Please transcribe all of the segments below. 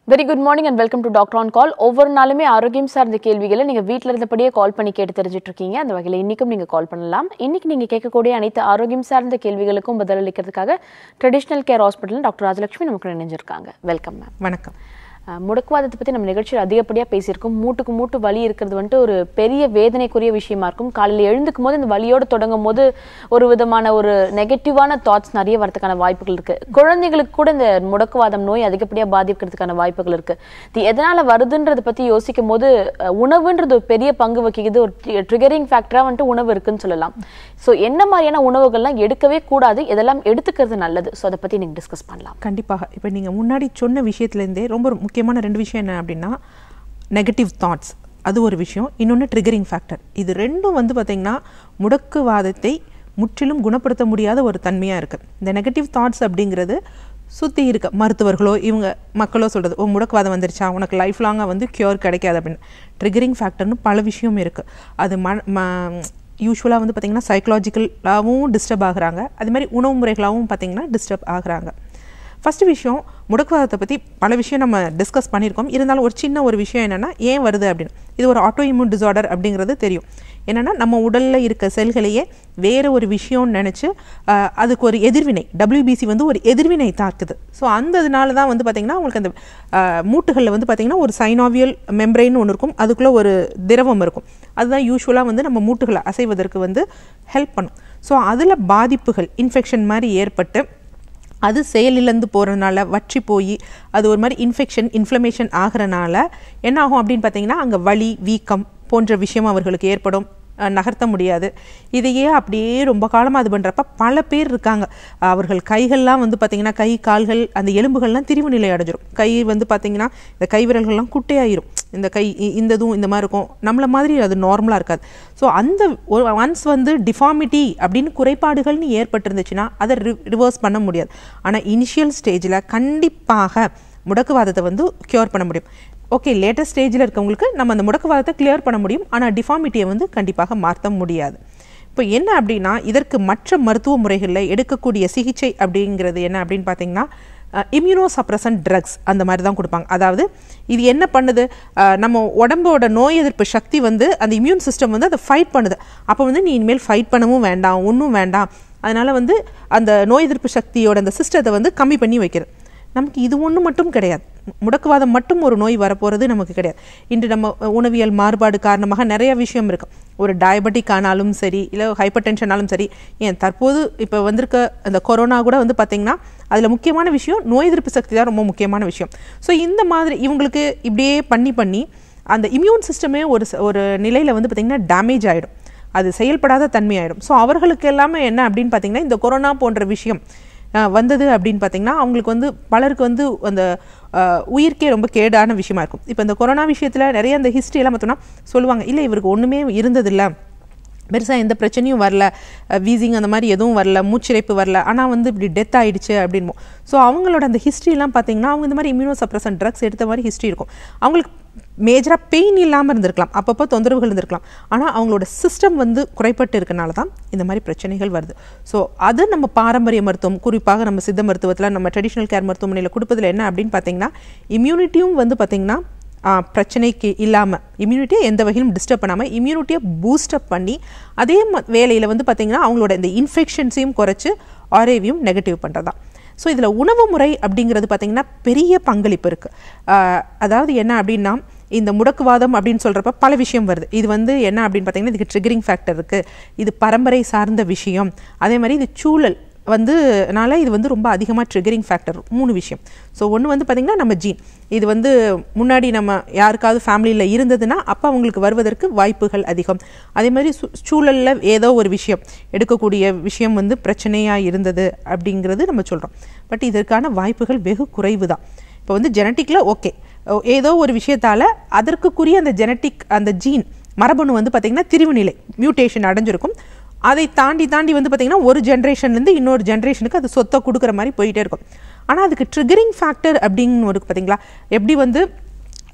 Very good morning and welcome to doctor on call ஒவ்வொரு நாளுமே ஆரோக்கியம் சார்ந்த கேள்விகளை நீங்க வீட்டில் இருந்தபடியே கால் பண்ணி கேட்டு தெரிஞ்சுட்டு இருக்கீங்க அந்த வகையில் இன்னைக்கும் நீங்க கால் பண்ணலாம் இன்னைக்கு நீங்க கேட்கக்கூடிய அனைத்து ஆரோக்கியம் சார்ந்த கேள்விகளுக்கும் பதிலளிக்கிறதுக்காக traditional care hospital doctor Rajalakshmi நமக்கு நினைஞ்சிருக்காங்க வெல்கம் மேம் வணக்கம் அஹ் முடக்குவாதத்தை பற்றி நம்ம நிகழ்ச்சியில் அதிகப்படியாக பேசியிருக்கோம் மூட்டுக்கு மூட்டு வலி இருக்கிறது வந்துட்டு ஒரு பெரிய வேதனைக்குரிய விஷயமா இருக்கும் காலையில் எழுந்துக்கும் போது இந்த வலியோடு தொடங்கும் போது ஒரு விதமான ஒரு நெகட்டிவான தாட்ஸ் நிறைய வரதுக்கான வாய்ப்புகள் இருக்கு குழந்தைகளுக்கு கூட இந்த முடக்குவாதம் நோய் அதிகப்படியாக பாதிக்கிறதுக்கான வாய்ப்புகள் இருக்கு இது எதனால வருதுன்றதை பற்றி யோசிக்கும் போது அஹ், உணவுன்றது ஒரு பெரிய பங்கு வகிக்குது ஒரு ட்ரிகரிங் ஃபேக்டராக வந்துட்டு உணவு இருக்குன்னு சொல்லலாம் ஸோ என்ன மாதிரியான உணவுகள்லாம் எடுக்கவே கூடாது இதெல்லாம் எடுத்துக்கிறது நல்லது ஸோ அதை பற்றி நீங்கள் டிஸ்கஸ் பண்ணலாம் கண்டிப்பாக இப்போ நீங்கள் முன்னாடி சொன்ன விஷயத்துலேருந்தே ரொம்ப முக்கியமான ரெண்டு விஷயம் என்ன அப்படின்னா நெகட்டிவ் தாட்ஸ் அது ஒரு விஷயம் இன்னொன்று ட்ரிகரிங் ஃபேக்டர் இது ரெண்டும் வந்து பார்த்திங்கன்னா முடக்குவாதத்தை முற்றிலும் குணப்படுத்த முடியாத ஒரு தன்மையாக இருக்குது இந்த நெகட்டிவ் தாட்ஸ் அப்படிங்கிறது சுற்றி இருக்க மருத்துவர்களோ இவங்க மக்களோ சொல்கிறது ஓ முடக்குவாதம் வந்துருச்சா உனக்கு லைஃப் லாங்காக வந்து க்யூர் கிடைக்காது அப்படின்னு ட்ரிகரிங் ஃபேக்டர்னு பல விஷயம் இருக்குது அது ம ம யூஸ்வலாக வந்து பார்த்திங்கன்னா சைக்கலாஜிக்கலாகவும் டிஸ்டர்ப் ஆகுறாங்க அது மாதிரி உணவு முறைகளாகவும் பார்த்திங்கன்னா டிஸ்டர்ப் ஆகுறாங்க ஃபஸ்ட்டு விஷயம் முடக்குவாதத்தை பற்றி பல விஷயம் நம்ம டிஸ்கஸ் பண்ணியிருக்கோம் இருந்தாலும் ஒரு சின்ன ஒரு விஷயம் என்னென்னா ஏன் வருது அப்படின்னு இது ஒரு ஆட்டோ இம்யூன் டிசார்டர் அப்படிங்கிறது தெரியும் என்னென்னா நம்ம உடலில் இருக்க செல்களையே வேறு ஒரு விஷயம்னு நினச்சி அதுக்கு ஒரு எதிர்வினை WBC வந்து ஒரு எதிர்வினை தாக்குது ஸோ அந்த இதனால தான் வந்து பார்த்திங்கன்னா உங்களுக்கு அந்த மூட்டுகளில் வந்து பார்த்திங்கன்னா ஒரு சைனாவியல் மெம்பரைன்னு ஒன்று இருக்கும் அதுக்குள்ளே ஒரு திரவம் இருக்கும் அதுதான் யூஸ்வலாக வந்து நம்ம மூட்டுகளை அசைவதற்கு வந்து ஹெல்ப் பண்ணும் ஸோ அதில் பாதிப்புகள் இன்ஃபெக்ஷன் மாதிரி ஏற்பட்டு அது செயலிழந்து போகிறதுனால வற்றி போய் அது ஒரு மாதிரி இன்ஃபெக்ஷன் இன்ஃப்ளமேஷன் ஆகிறனால என்ன ஆகும் அப்படின்னு பார்த்தீங்கன்னா அங்கே வலி வீக்கம் போன்ற விஷயம் அவர்களுக்கு ஏற்படும் அஹ், நகர்த்த முடியாது இதையே அப்படியே ரொம்ப காலமாக இது பண்ணுறப்ப பல பேர் இருக்காங்க அவர்கள் கைகள்லாம் வந்து பார்த்திங்கன்னா கை கால்கள் அந்த எலும்புகள்லாம் திரிவு நிலை அடைஞ்சிரும் கை வந்து பார்த்திங்கன்னா இந்த கை விரல்கள்லாம் குட்டையாயிரும் இந்த கை இ- இந்த இதுவும் இந்த மாதிரி இருக்கும் நம்மள மாதிரி அது நார்மலாக இருக்காது ஸோ அந்த ஒன்ஸ் வந்து டிஃபார்மிட்டி அப்படின்னு குறைபாடுகள்னு ஏற்பட்டிருந்துச்சுன்னா அதை ரிவர்ஸ் பண்ண முடியாது ஆனால் இனிஷியல் ஸ்டேஜில் கண்டிப்பாக முடக்குவாதத்தை வந்து க்யூர் பண்ண முடியும் ஓகே லேட்டஸ்ட் ஸ்டேஜில் இருக்கவங்களுக்கு நம்ம அந்த முடக்குவாதத்தை கிளியர் பண்ண முடியும் ஆனால் டிஃபார்மிட்டியை வந்து கண்டிப்பாக மாற்ற முடியாது இப்போ என்ன அப்படின்னா இதற்கு மற்ற மருத்துவ முறைகளில் எடுக்கக்கூடிய சிகிச்சை அப்படிங்கிறது என்ன அப்படின்னு பார்த்தீங்கன்னா இம்யூனோ சப்ரசன்ட் ட்ரக்ஸ் அந்த மாதிரி தான் கொடுப்பாங்க அதாவது இது என்ன பண்ணுது அஹ், நம்ம உடம்போட நோய் எதிர்ப்பு சக்தி வந்து அந்த இம்யூன் சிஸ்டம் வந்து அதை ஃபைட் பண்ணுது அப்போ வந்து நீ இனிமேல் ஃபைட் பண்ணவும் வேண்டாம் ஒன்றும் வேண்டாம் அதனால் வந்து அந்த நோய் எதிர்ப்பு சக்தியோட அந்த சிஸ்டத்தை வந்து கம்மி பண்ணி வைக்கிறது நமக்கு இது ஒன்று மட்டும் கிடையாது முடக்குவாதம் மட்டும் ஒரு நோய் வரப்போகிறது நமக்கு கிடையாது இன்று நம்ம உணவியல் மாறுபாடு காரணமாக நிறைய விஷயம் இருக்கும் ஒரு டயபெட்டிக் ஆனாலும் சரி இல்லை ஹைப்பர் டென்ஷனாலும் சரி ஏன் தற்போது இப்போ வந்திருக்க அந்த கொரோனா கூட வந்து பார்த்திங்கன்னா அதில் முக்கியமான விஷயம் நோய் எதிர்ப்பு சக்தி தான் ரொம்ப முக்கியமான விஷயம் ஸோ இந்த மாதிரி இவங்களுக்கு இப்படியே பண்ணி பண்ணி அந்த இம்யூன் சிஸ்டமே ஒரு ச- ஒரு நிலையில் வந்து பார்த்திங்கன்னா டேமேஜ் ஆகிடும் அது செயல்படாத தன்மையாயிடும் ஸோ அவர்களுக்கு எல்லாமே என்ன அப்படின்னு பார்த்தீங்கன்னா இந்த கொரோனா போன்ற விஷயம் அஹ், வந்தது அப்படின்னு பார்த்தீங்கன்னா அவங்களுக்கு வந்து பலருக்கு வந்து அந்த அஹ், உயிர்க்கே ரொம்ப கேடான விஷயமா இருக்கும் இப்போ இந்த கொரோனா விஷயத்தில் நிறைய அந்த history எல்லாம் பார்த்தோம்னா சொல்லுவாங்க இல்லை இவருக்கு ஒன்றுமே இருந்ததில்லை பெருசாக எந்த பிரச்சனையும் வரல வீசிங் அந்த மாதிரி எதுவும் வரல மூச்சிறைப்பு வரல ஆனால் வந்து இப்படி டெத் ஆயிடுச்சு அப்படின்போ ஸோ அவங்களோட அந்த ஹிஸ்ட்ரிலாம் பார்த்தீங்கன்னா அவங்க இந்த மாதிரி இம்யூனோ சப்ரசன் ட்ரக்ஸ் எடுத்த மாதிரி ஹிஸ்ட்ரி இருக்கும் அவங்களுக்கு மேஜராக பெயின் இல்லாமல் இருந்திருக்கலாம் அப்பப்போ தொந்தரவுகள் இருந்திருக்கலாம் ஆனால் அவங்களோட சிஸ்டம் வந்து குறைபட்டு இருக்கனால தான் இந்த மாதிரி பிரச்சனைகள் வருது ஸோ அது நம்ம பாரம்பரிய மருத்துவம் குறிப்பாக நம்ம சித்த மருத்துவத்தில் நம்ம ட்ரெடிஷ்னல் கேர் மருத்துவமனையில் கொடுப்பதில் என்ன அப்படின்னு பார்த்தீங்கன்னா இம்யூனிட்டியும் வந்து பார்த்தீங்கன்னா ஆ, பிரச்சனைக்கு இல்லாமல் இம்யூனிட்டியை எந்த வகையிலும் டிஸ்டர்ப் பண்ணாமல் இம்யூனிட்டியை பூஸ்டப் பண்ணி அதே ம வேலையில் வந்து பார்த்திங்கன்னா அவங்களோட இந்த இன்ஃபெக்ஷன்ஸையும் குறைச்சி ஆரேவியும் நெகட்டிவ் பண்ணுறதா ஸோ இதில் உணவு முறை அப்படிங்கிறது பார்த்திங்கன்னா பெரிய பங்களிப்பு இருக்குது அதாவது என்ன அப்படின்னா இந்த முடக்குவாதம் அப்படின்னு சொல்கிறப்ப பல விஷயம் வருது இது வந்து என்ன அப்படின்னு பார்த்தீங்கன்னா இதுக்கு ட்ரிகரிங் ஃபேக்டர் இருக்குது இது பரம்பரை சார்ந்த விஷயம் அதே மாதிரி இது சூழல் வந்து னால இது வந்து ரொம்ப அதிகமாக ட்ரிகரிங் ஃபேக்டர் மூணு விஷயம் ஸோ ஒன்று வந்து பார்த்திங்கன்னா நம்ம ஜீன் இது வந்து முன்னாடி நம்ம யாருக்காவது ஃபேமிலியில் இருந்ததுன்னா அப்போ அவங்களுக்கு வருவதற்கு வாய்ப்புகள் அதிகம் அதே மாதிரி சூ சூழலில் ஏதோ ஒரு விஷயம் எடுக்கக்கூடிய விஷயம் வந்து பிரச்சனையாக இருந்தது அப்படிங்கிறது நம்ம சொல்கிறோம் பட் இதற்கான வாய்ப்புகள் வெகு குறைவு தான் இப்போ வந்து ஜெனட்டிக்கில் ஓகே ஏதோ ஒரு விஷயத்தால் அதற்குரிய அந்த ஜெனட்டிக் அந்த ஜீன் மரபணு வந்து பார்த்திங்கன்னா திரிவுநிலை மியூட்டேஷன் அடைஞ்சிருக்கும் அதை தாண்டி தாண்டி வந்து பார்த்திங்கன்னா ஒரு ஜென்ரேஷன்லேருந்து இன்னொரு ஜென்ரேஷனுக்கு அது சொத்தை கொடுக்குற மாதிரி போயிட்டே இருக்கும் ஆனால் அதுக்கு ட்ரிகரிங் ஃபேக்டர் அப்படின்னு ஒரு பார்த்தீங்களா எப்படி வந்து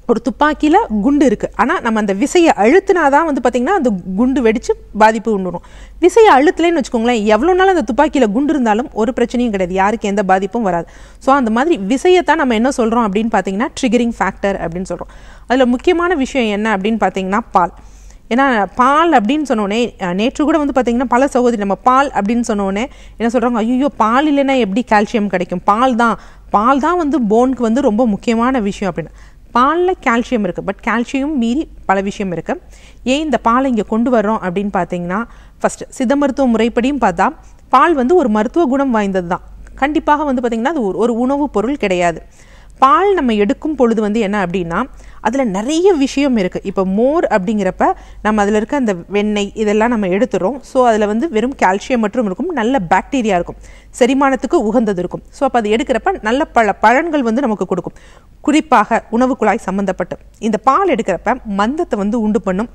ஒரு துப்பாக்கியில் குண்டு இருக்குது ஆனால் நம்ம அந்த விசையை அழுத்தினா தான் வந்து பார்த்திங்கன்னா அந்த குண்டு வெடித்து பாதிப்பு உண்டுரும் விசையை அழுத்தலைன்னு வச்சுக்கோங்களேன் எவ்வளோ நாள் அந்த துப்பாக்கியில் குண்டு இருந்தாலும் ஒரு பிரச்சனையும் கிடையாது யாருக்கு எந்த பாதிப்பும் வராது ஸோ அந்த மாதிரி விசையத்தான் நம்ம என்ன சொல்கிறோம் அப்படின்னு பார்த்தீங்கன்னா ட்ரிகரிங் ஃபேக்டர் அப்படின்னு சொல்கிறோம் அதில் முக்கியமான விஷயம் என்ன அப்படின்னு பார்த்தீங்கன்னா பால் ஏன்னா பால் அப்படின்னு சொன்னோடனே அஹ், நேற்று கூட வந்து பார்த்தீங்கன்னா பல சகோதரி நம்ம பால் அப்படின்னு சொன்னோடனே என்ன சொல்கிறாங்க ஐயோ பால் இல்லைன்னா எப்படி கால்சியம் கிடைக்கும் பால் தான் பால் தான் வந்து போனுக்கு வந்து ரொம்ப முக்கியமான விஷயம் அப்படின்னு பாலில் கால்சியம் இருக்குது பட் கால்சியம் மீறி பல விஷயம் இருக்குது ஏன் இந்த பாலை இங்கே கொண்டு வர்றோம் அப்படின்னு பார்த்தீங்கன்னா ஃபஸ்ட்டு சித்த மருத்துவ முறைப்படியும் பார்த்தா பால் வந்து ஒரு மருத்துவ குணம் வாய்ந்தது தான் கண்டிப்பாக வந்து பார்த்திங்கன்னா அது ஒரு- ஒரு உணவுப் பொருள் கிடையாது பால் நம்ம எடுக்கும் பொழுது வந்து என்ன அப்படின்னா அதில் நிறைய விஷயம் இருக்குது இப்போ மோர் அப்படிங்கிறப்ப நம்ம அதில் இருக்க அந்த வெண்ணெய் இதெல்லாம் நம்ம எடுத்துறோம் ஸோ அதில் வந்து வெறும் கால்சியம் மட்டும் இருக்கும் நல்ல பாக்டீரியா இருக்கும் செரிமானத்துக்கு உகந்தது இருக்கும் ஸோ அப்போ அது எடுக்கிறப்ப நல்ல பல பலன்கள் வந்து நமக்கு கொடுக்கும் குறிப்பாக உணவு குழாய் சம்மந்தப்பட்டு இந்த பால் எடுக்கிறப்ப மந்தத்தை வந்து உண்டு பண்ணும்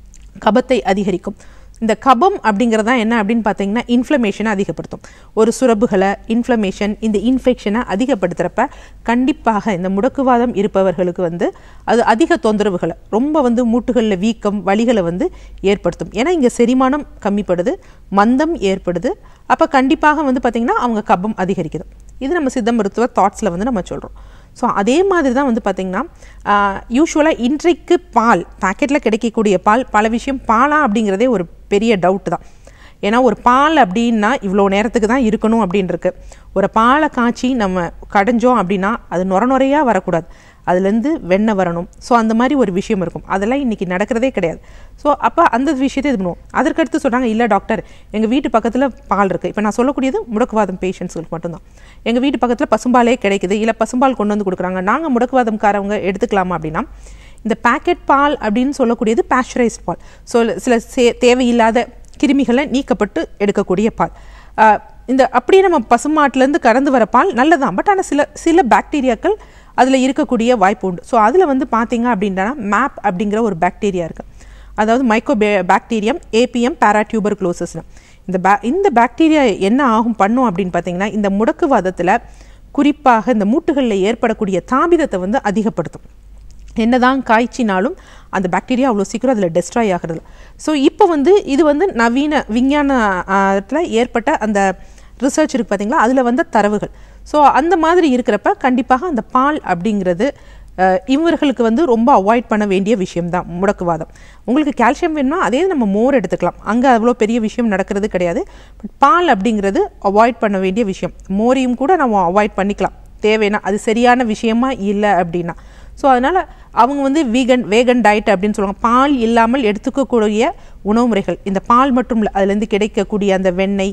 கபத்தை அதிகரிக்கும் இந்த கபம் அப்படிங்கிறது தான் என்ன அப்படின்னு பார்த்தீங்கன்னா இன்ஃப்ளமேஷனை அதிகப்படுத்தும் ஒரு சுரப்புகளை இன்ஃப்ளமேஷன் இந்த இன்ஃபெக்ஷனை அதிகப்படுத்துகிறப்ப கண்டிப்பாக இந்த முடக்குவாதம் இருப்பவர்களுக்கு வந்து அது அதிக தொந்தரவுகளை ரொம்ப வந்து மூட்டுகளில் வீக்கம் வலிகளை வந்து ஏற்படுத்தும் ஏன்னா இங்கே செரிமானம் கம்மிப்படுது மந்தம் ஏற்படுது அப்போ கண்டிப்பாக வந்து பார்த்திங்கன்னா அவங்க கபம் அதிகரிக்குது இது நம்ம சித்த மருத்துவ தாட்ஸில் வந்து நம்ம சொல்கிறோம் ஸோ அதே மாதிரி தான் வந்து பார்த்திங்கன்னா யூஸ்வலாக இன்றைக்கு பால் பாக்கெட்டில் கிடைக்கக்கூடிய பால் பல விஷயம் பாலா அப்படிங்கிறதே ஒரு பெரிய டவுட் தான் ஏன்னா ஒரு பால் அப்படின்னா இவ்வளோ நேரத்துக்கு தான் இருக்கணும் அப்படின்னு இருக்கு ஒரு பாலை காய்ச்சி நம்ம கடைஞ்சோம் அப்படின்னா அது நுர நுறையாக வரக்கூடாது அதுலேருந்து வெண்ணெய் வரணும் ஸோ அந்த மாதிரி ஒரு விஷயம் இருக்கும் அதெல்லாம் இன்றைக்கி நடக்கிறதே கிடையாது ஸோ அப்போ அந்த விஷயத்தை இது பண்ணுவோம் அதற்கடுத்து சொல்கிறாங்க இல்லை டாக்டர் எங்கள் வீட்டு பக்கத்தில் பால் இருக்குது இப்போ நான் சொல்லக்கூடியது முடக்குவாதம் பேஷண்ட்ஸ்களுக்கு மட்டும்தான் எங்கள் வீட்டு பக்கத்தில் பசும்பாலே கிடைக்குது இல்லை பசும்பால் கொண்டு வந்து கொடுக்குறாங்க நாங்கள் முடக்குவாதம்காரவங்க எடுத்துக்கலாமா அப்படின்னா இந்த பாக்கெட் பால் அப்படின்னு சொல்லக்கூடியது பேஸ்டரைஸ்ட் பால் ஸோ சில சே தேவையில்லாத கிருமிகளை நீக்கப்பட்டு எடுக்கக்கூடிய பால் ஆஹ் இந்த அப்படியே நம்ம பசுமாட்டிலேருந்து கடந்து வர பால் நல்லதான் பட் ஆனால் சில சில பாக்டீரியாக்கள் அதில் இருக்கக்கூடிய வாய்ப்பு உண்டு ஸோ அதில் வந்து பார்த்தீங்க அப்படின்னா மேப் அப்படிங்கிற ஒரு பாக்டீரியா இருக்குது அதாவது மைக்ரோ பாக்டீரியம் ஏபிஎம் பேராடியூபர் க்ளோசஸ்னு இந்த பா இந்த பாக்டீரியா என்ன ஆகும் பண்ணும் அப்படின்னு பார்த்தீங்கன்னா இந்த முடக்குவாதத்தில் குறிப்பாக இந்த மூட்டுகளில் ஏற்படக்கூடிய தாபிதத்தை வந்து அதிகப்படுத்தும் என்னதான் காய்ச்சினாலும் அந்த பாக்டீரியா அவ்வளோ சீக்கிரம் அதில் டெஸ்ட்ராய் ஆகிறது ஸோ இப்போ வந்து இது வந்து நவீன விஞ்ஞானத்தில் ஏற்பட்ட அந்த ரிசர்ச் இருக்குது பார்த்தீங்களா அதில் வந்த தரவுகள் ஸோ அந்த மாதிரி இருக்கிறப்ப கண்டிப்பாக அந்த பால் அப்படிங்கிறது அஹ், இவர்களுக்கு வந்து ரொம்ப அவாய்ட் பண்ண வேண்டிய விஷயம்தான் முடக்குவாதம் உங்களுக்கு கால்சியம் வேணும்னா அதே நம்ம மோர் எடுத்துக்கலாம் அங்கே அவ்வளோ பெரிய விஷயம் நடக்கிறது கிடையாது பட் பால் அப்படிங்கிறது அவாய்ட் பண்ண வேண்டிய விஷயம் மோரையும் கூட நம்ம அவாய்ட் பண்ணிக்கலாம் தேவைன்னா அது சரியான விஷயமா இல்லை அப்படின்னா ஸோ அதனால் அவங்க வந்து வீகன் வேகன் டயட் அப்படின்னு சொல்லுவாங்க பால் இல்லாமல் எடுத்துக்கக்கூடிய உணவு முறைகள் இந்த பால் மட்டும் இல்லை அதுலேருந்து கிடைக்கக்கூடிய அந்த வெண்ணெய்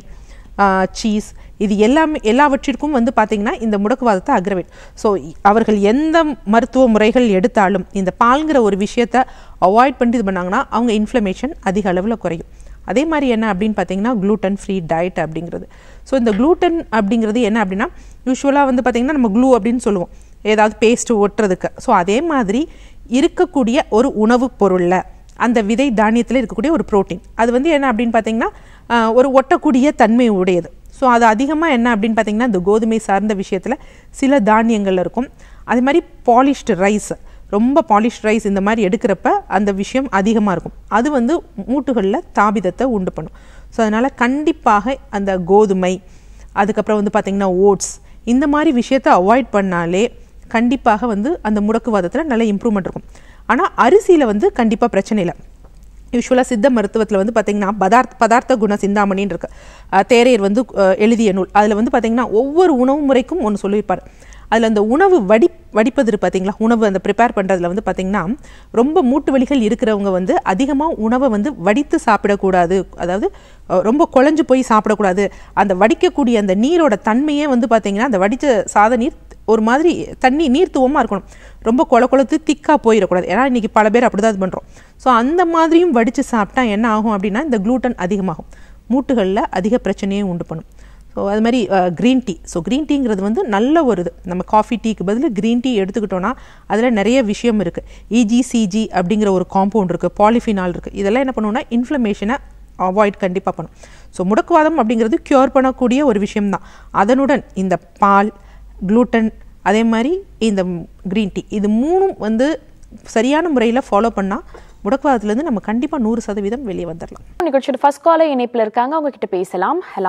சீஸ் இது எல்லாமே எல்லாவற்றிற்கும் வந்து பார்த்திங்கன்னா இந்த முடக்குவாதத்தை அக்ரவேட் ஸோ அவர்கள் எந்த மருத்துவ முறைகள் எடுத்தாலும் இந்த பால்ங்கிற ஒரு விஷயத்தை அவாய்ட் பண்ணிட்டு இது பண்ணாங்கன்னா அவங்க இன்ஃப்ளமேஷன் அதிக அளவில் குறையும் அதே மாதிரி என்ன அப்படின்னு பார்த்தீங்கன்னா gluten ஃப்ரீ டயட் அப்படிங்கிறது ஸோ இந்த gluten அப்படிங்கிறது என்ன அப்படின்னா யூஸ்வலாக வந்து பார்த்திங்கன்னா நம்ம க்ளூ அப்படின்னு சொல்லுவோம் ஏதாவது பேஸ்ட்டு ஒட்டுறதுக்கு ஸோ அதே மாதிரி இருக்கக்கூடிய ஒரு உணவுப் பொருளில் அந்த விதை தானியத்தில் இருக்கக்கூடிய ஒரு புரோட்டீன் அது வந்து என்ன அப்படின்னு பார்த்தீங்கன்னா ஆஹ், ஒரு ஒட்டக்கூடிய தன்மை உடையது ஸோ அது அதிகமாக என்ன அப்படின்னு பார்த்தீங்கன்னா இந்த கோதுமை சார்ந்த விஷயத்தில் சில தானியங்கள் இருக்கும் அதே மாதிரி பாலிஷ்டு ரைஸ் ரொம்ப பாலிஷ் ரைஸ் இந்த மாதிரி எடுக்கிறப்ப அந்த விஷயம் அதிகமாக இருக்கும் அது வந்து மூட்டுகளில் தாபிதத்தை உண்டு பண்ணும் ஸோ அதனால் கண்டிப்பாக அந்த கோதுமை அதுக்கப்புறம் வந்து பார்த்திங்கன்னா ஓட்ஸ் இந்த மாதிரி விஷயத்தை அவாய்ட் பண்ணாலே கண்டிப்பாக வந்து அந்த முடக்குவாதத்தில் நல்ல இம்ப்ரூவ்மெண்ட் இருக்கும் ஆனால் அரிசியில் வந்து கண்டிப்பாக பிரச்சனை இல்லை யூஸ்வலாக சித்த மருத்துவத்தில் வந்து பார்த்திங்கன்னா பதார்த்த பதார்த்த குண சிந்தாமணின்னு இருக்கு அஹ் தேரையர் வந்து அஹ், எழுதிய நூல் அதில் வந்து பார்த்திங்கன்னா ஒவ்வொரு உணவு முறைக்கும் ஒன்று சொல்லியிருப்பார் அதில் அந்த உணவு வடி வடிப்பது இருக்கு பார்த்தீங்களா உணவு அந்த ப்ரிப்பேர் பண்ணுறதுல வந்து பார்த்திங்கன்னா ரொம்ப மூட்டு வலிகள் இருக்கிறவங்க வந்து அதிகமாக உணவை வந்து வடித்து சாப்பிடக்கூடாது அதாவது அஹ், ரொம்ப குழஞ்சு போய் சாப்பிடக்கூடாது அந்த வடிக்கக்கூடிய அந்த நீரோட தன்மையே வந்து பார்த்திங்கன்னா அந்த வடித்த சாத நீர் ஒரு மாதிரி தண்ணி நீர்த்துவமாக இருக்கணும் ரொம்ப கொல கொலத்து திக்காக போயிடக்கூடாது ஏன்னா இன்றைக்கி பல பேர் அப்படி தான் இது பண்ணுறோம் ஸோ அந்த மாதிரியும் வடித்து சாப்பிட்டா என்ன ஆகும் அப்படின்னா இந்த க்ளூட்டன் அதிகமாகும் மூட்டுகளில் அதிக பிரச்சனையை உண்டு பண்ணும் ஸோ அது மாதிரி க்ரீன் டீ ஸோ க்ரீன் டீங்கிறது வந்து நல்ல ஒரு இது நம்ம காஃபி டீக்கு பதில் க்ரீன் டீ எடுத்துக்கிட்டோன்னா அதில் நிறைய விஷயம் இருக்குது இஜிசிஜி அப்படிங்கிற ஒரு காம்பவுண்ட் இருக்குது பாலிஃபினால் இருக்குது இதெல்லாம் என்ன பண்ணுவோம்னா இன்ஃப்ளமேஷனை அவாய்ட் கண்டிப்பாக பண்ணும் ஸோ முடக்குவாதம் அப்படிங்கிறது க்யூர் பண்ணக்கூடிய ஒரு விஷயம்தான் அதனுடன் இந்த பால் க்ளூட்டன் அதே மாதிரி இந்த க்ரீன் டீ இது மூணும் வந்து சரியான முறையில் ஃபாலோ பண்ணால் முடக்குவாதத்துலேருந்து நம்ம கண்டிப்பாக நூறு சதவீதம் வெளியே வந்துடலாம் நிகழ்ச்சியோட ஃபர்ஸ்ட் காலர் இணைப்புல இருக்காங்க அவங்க கிட்ட பேசலாம் ஹலோ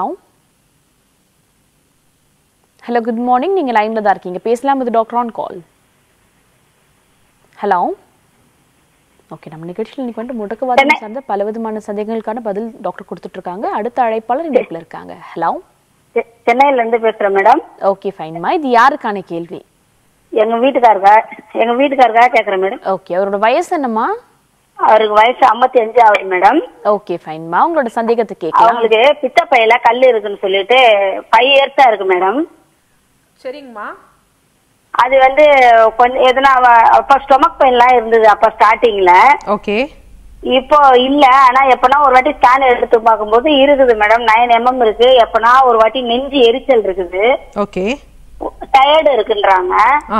ஹலோ குட் மார்னிங் நீங்க லைன்ல தான் இருக்கீங்க பேசலாம் இது doctor on call hello okay நம்ம நிகழ்ச்சியில் இன்னைக்கு வந்துட்டு முடக்குவாதம் சார்ந்த பல விதமான சந்தேகங்களுக்கான பதில் டாக்டர் கொடுத்துட்டு இருக்காங்க அடுத்த அழைப்பாளர் இணைப்புல இருக்காங்க ஹலோ செ- சென்னையில இருந்து பேசுறேன் மேடம் ஓகே ஃபைன்மா இது யாருக்கான கேள்வி எங்க வீட்டுக்காரங்க எங்க வீட்டுக்காரங்க கேக்குறேன் மேடம் ஓகே அவரோட வயசு என்னம்மா அவருக்கு வயசு 55 அஞ்சு ஆகுது மேடம் ஓகே ஃபைன்மா உங்களோட சந்தேகத்தை கேட்கலாம் அவங்களுக்கு பித்தப்பையில கல் இருக்குன்னு சொல்லிட்டு ஃபைவ் இயர்ஸா இருக்கு மேடம் சரிங்கம்மா அது வந்து கொஞ்சம் எதுனா அவ- அப்ப ஸ்டொமக் பெயின்லாம் இருந்தது அப்ப ஸ்டார்டிங்ல ஓகே இப்போ இல்ல ஆனா எப்பனா ஒரு வாட்டி ஸ்கேன் எடுத்து பார்க்கும்போது இருக்குது மேடம் நைன் எம்எம் இருக்கு எப்பனா ஒரு வாட்டி நெஞ்சு எரிச்சல் இருக்குது ஓகே டயர்டு இருக்குன்றாங்க ஆ